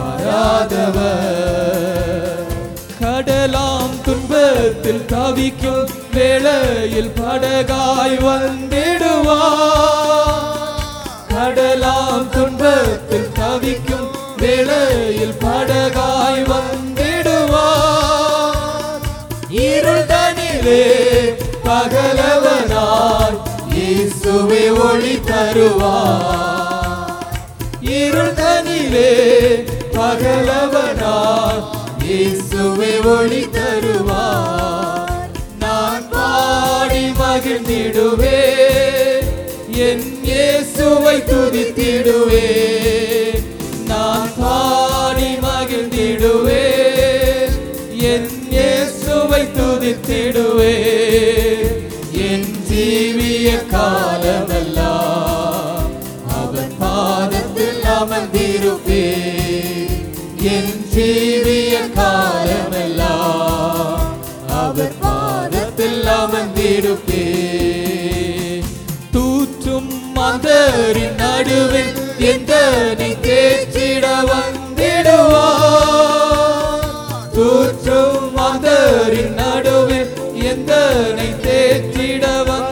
மாறாதவர் கடலாம் துன்பத்தில் தவிக்கும் வேளையில் படகாய் வந்திடுவார் கடலாம் துன்பத்தில் தவிக்கும் வேளையில் படகாய் வந்திடுவார் இருள் தனிலே பகலவனாய் இயேசுவே ஒளி தருவார் இருள் தனிலே பகலவனாய் இயேசுவே ஒளி தருவார் நான் பாடி மகிழ்ந்திடுவே என் இயேசுவை துதித்திடுவே நான் பாடி மகிழ்ந்திடுவே என் இயேசுவை துதித்திடுவே என் ஜீவிய காலமெல்லாம் அவர் பாதத்தில் அமர்ந்திருப்பே என் ஜீவிய காலமெல்லாம் அவர் பாதத்தில் அமர்ந்திருப்பே தூற்றும் மந்தரின் நடுவில் எந்தனை தேற்றிட வந்திடுவார் தூற்றும் மந்தரின் நடுவில் எந்தனை தேற்றிட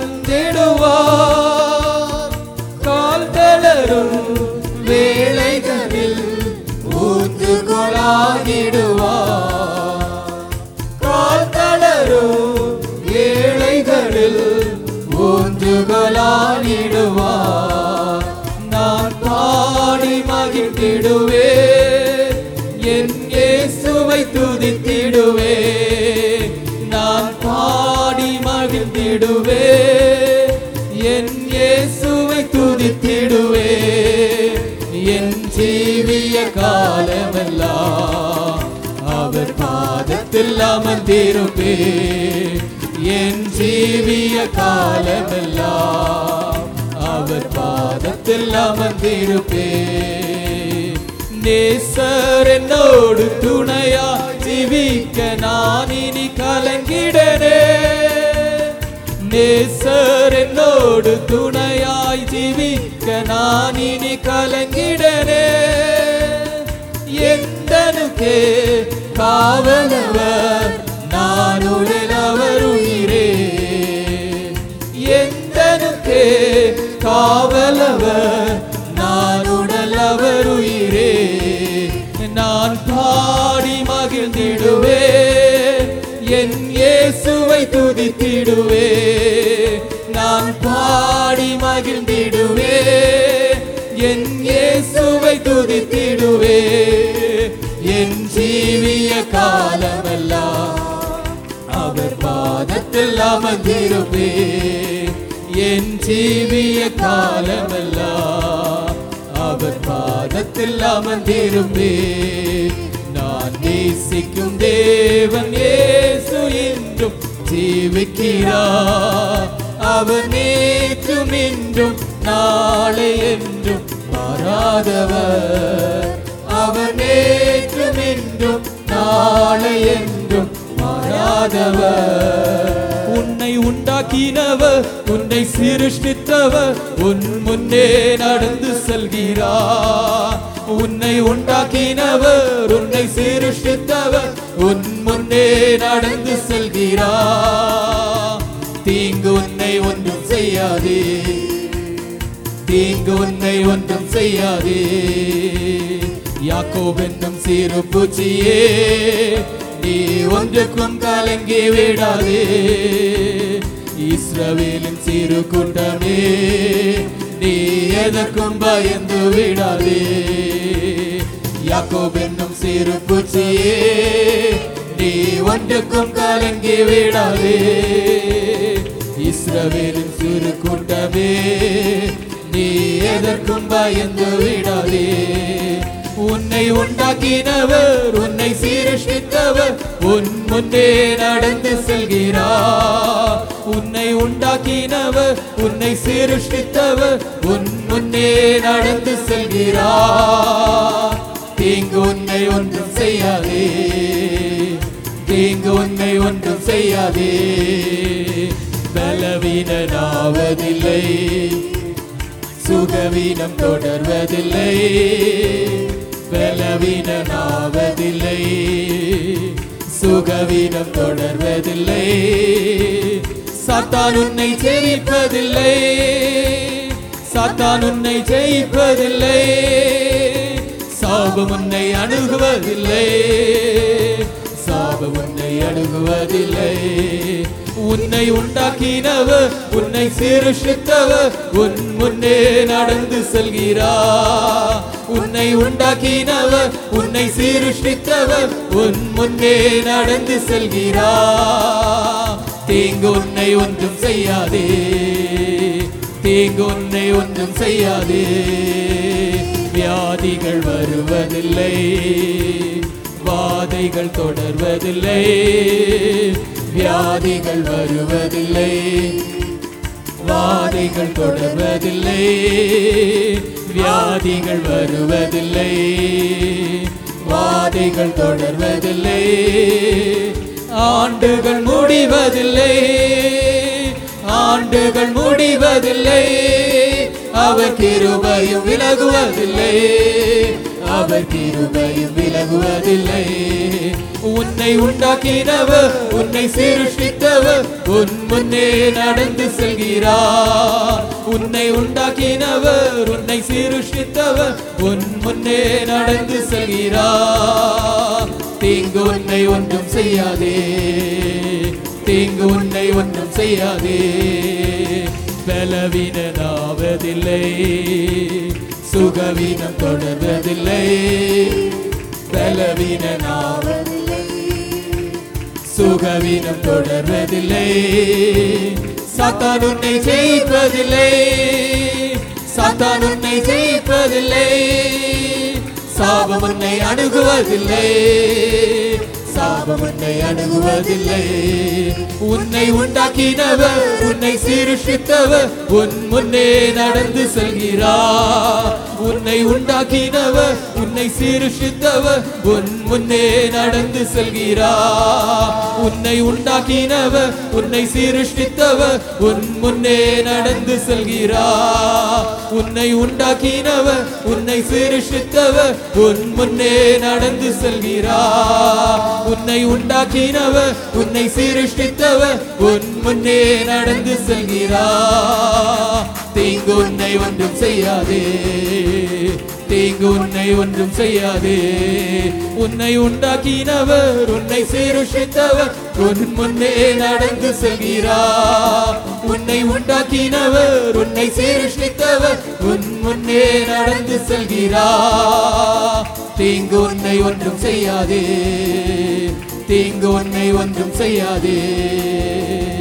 வந்திடுவார் கால் தளரும் வேளைகளில் ஊந்து கொளாகிடுவார் கால் தளரும் ஏழைகளில் ஊன்றுகளானிடுவார் நான் பாடி மகிழ்ந்திடுவே என் இயேசுவை துதித்திடுவே நான் பாடி மகிழ்ந்திடுவே என் இயேசுவை துதித்திடுவே என் ஜீவிய காலமெல்லாம் அவர் பாதத்தில் அமர்ந்திருப்பே என் ஜீவிய காலமெல்லாம் அவர் பாதத்தில் அமர்ந்திருப்பே நேசர் என்னோடு துணையா ஜீவிக்க நான் இனி கலங்கிடனே நேசர் என்னோடு துணையாய் ஜீவிக்க நான் இனி கலங்கிடனே எந்தனுக்கே காவலவர் நான் உடனவர் உயிரே எந்தனுக்கே காவலவர் நான் உடலவர் உயிரே நான் பாடி மகிழ்ந்திடுவே என் இயேசுவை துதித்திடுவே நான் பாடி மகிழ்ந்திடுவே என் இயேசுவை துதித்திடுவே என் ஜீவிய காலமெல்லாம் அவர் பாதத்தில் அமர்ந்திருப்பே என் ஜீவிய காலமெல்லாம் அவர் பாதத்தில் அமர்ந்திருப்பே நான் நேசிக்கும் தேவன் இயேசு என்றும் ஜீவிக்கிறார் அவர் நேற்றும் இன்றும் நாளை என்றும் மாறாதவர் அவர் நேற்றும் இன்றும் நாளை என்றும் மாறாதவர் உன்னை உண்டாக்கினவர் உன்னை சிருஷ்டித்தவர் உன் முன்னே நடந்து செல்கிறார் உன்னை உண்டாக்கினவர் உன்னை சிருஷ்டித்தவர் உன் முன்னே நடந்து செல்கிறார் தீங்கு உன்னை ஒன்றும் செய்யாதே தீங்கு உன்னை ஒன்றும் செய்யாதே யாக்கோப் என்னும் சிறு பூச்சியே நீ ஒன்றுக்கும் கலங்கி விடாதே இஸ்ரவேலின் சிறு கூட்டமே நீ எதற்கும் பயந்து விடாதே யாக்கோப் என்னும் சிறு பூச்சியே நீ ஒன்றுக்கும் கலங்கி விடாதே இஸ்ரவேலின் சிறு கூட்டமே நீ எதற்கும் பயந்து விடாதே உன்னை உண்டாக்கினவர் உன்னை சீரஷ்டித்தவர் உன் முன்னே நடந்து செல்கிறார் உன்னை உண்டாக்கினவர் உன்னை சீரஷ்டித்தவர் உன் முன்னே நடந்து செல்கிறார் தீங்கு உன்னை ஒன்றும் செய்யாதே தீங்கு உன்னை ஒன்றும் செய்யாதே பலவீனனாவதில்லை சுகவீனம் தொடர்வதில்லை பலவீனனாவதில்லை சுகவீனம் தொடர்வதில்லை சாத்தான் உன்னை ஜெயிப்பதில்லை சாத்தான் உன்னை ஜெயிப்பதில்லை சாபம் உன்னை அணுகுவதில்லை சாபம் உன்னை அணுகுவதில்லை உன்னை உண்டாக்கினவர் உன்னை சீருஷித்தவர் உன் முன்னே நடந்து செல்கிறார் உன்னை உண்டாக்கினவர் உன்னை சீருஷ்டித்தவர் உன் முன்னே நடந்து செல்கிறார் தீங்கு உன்னை ஒன்றும் செய்யாதே தீங்கு உன்னை ஒன்றும் செய்யாதே வியாதிகள் வருவதில்லை வாதைகள் தொடர்வதில்லை வியாதிகள் வருவதில்லை வாதைகள் தொடர்வதில்லை வியாதிகள் வருவதில்லை வாதைகள் தொடர்வதில்லை ஆண்டுகள் முடிவதில்லை ஆண்டுகள் முடிவதில்லை அவர் கிருபையும் விலகுவதில்லை அவர் கிருபையும் விலகுவதில்லை உன்னை உண்டாக்கினவர் உன்னை சீருஷ்டித்தவர் உன் முன்னே நடந்து செல்கிறார் உன்னை உண்டாக்கினவர் உன்னை சீருஷ்டித்தவர் உன் முன்னே நடந்து செல்கிறார் தீங்கு உன்னை ஒன்றும் செய்யாதே தீங்கு உன்னை ஒன்றும் செய்யாதே பலவீனனாவதில்லை சுகவீனம் தொடர்வதில்லை பலவீனனாவதில்லை சுகவீனம் தொடர்வதில்லை சாத்தான் உன்னை ஜெயிப்பதில்லை சாத்தான் உன்னை ஜெயிப்பதில்லை சாபம் உன்னை அணுகுவதில்லை சாபம் உன்னை அணுகுவதில்லை உன்னை உண்டாக்கினவர் உன்னை சீருஷித்தவர் உன் முன்னே நடந்து செல்கிறார் உன்னை உண்டாக்கினவர் உன்னை சீருஷித்தவர் உன் முன்னே நடந்து செல்கிறார் உன்னை உண்டாக்கினவர் உன்னை சீருஷ்டித்தவர் உன் முன்னே நடந்து செல்கிறார் உன்னை உண்டாக்கினவர் உன்னை சீருஷ்டித்தவர் உன் முன்னே நடந்து செல்கிறார் உன்னை உண்டாக்கினவர் உன்னை சீருஷ்டித்தவர் உன் முன்னே நடந்து செல்கிறார் தீங்கு உன்னை ஒன்றும் செய்யாதே தீங்கு உன்னை ஒன்றும் செய்யாதே உன்னை உண்டாக்கினவர் உன்னை சீருஷித்தவர் உன் முன்னே நடந்து செல்கிறார் உன்னை உண்டாக்கினவர் உன்னை சீருஷித்தவர் உன் முன்னே நடந்து செல்கிறார் தீங்கு உன்னை ஒன்றும் செய்யாதே தீங்கு உன்னை ஒன்றும் செய்யாதே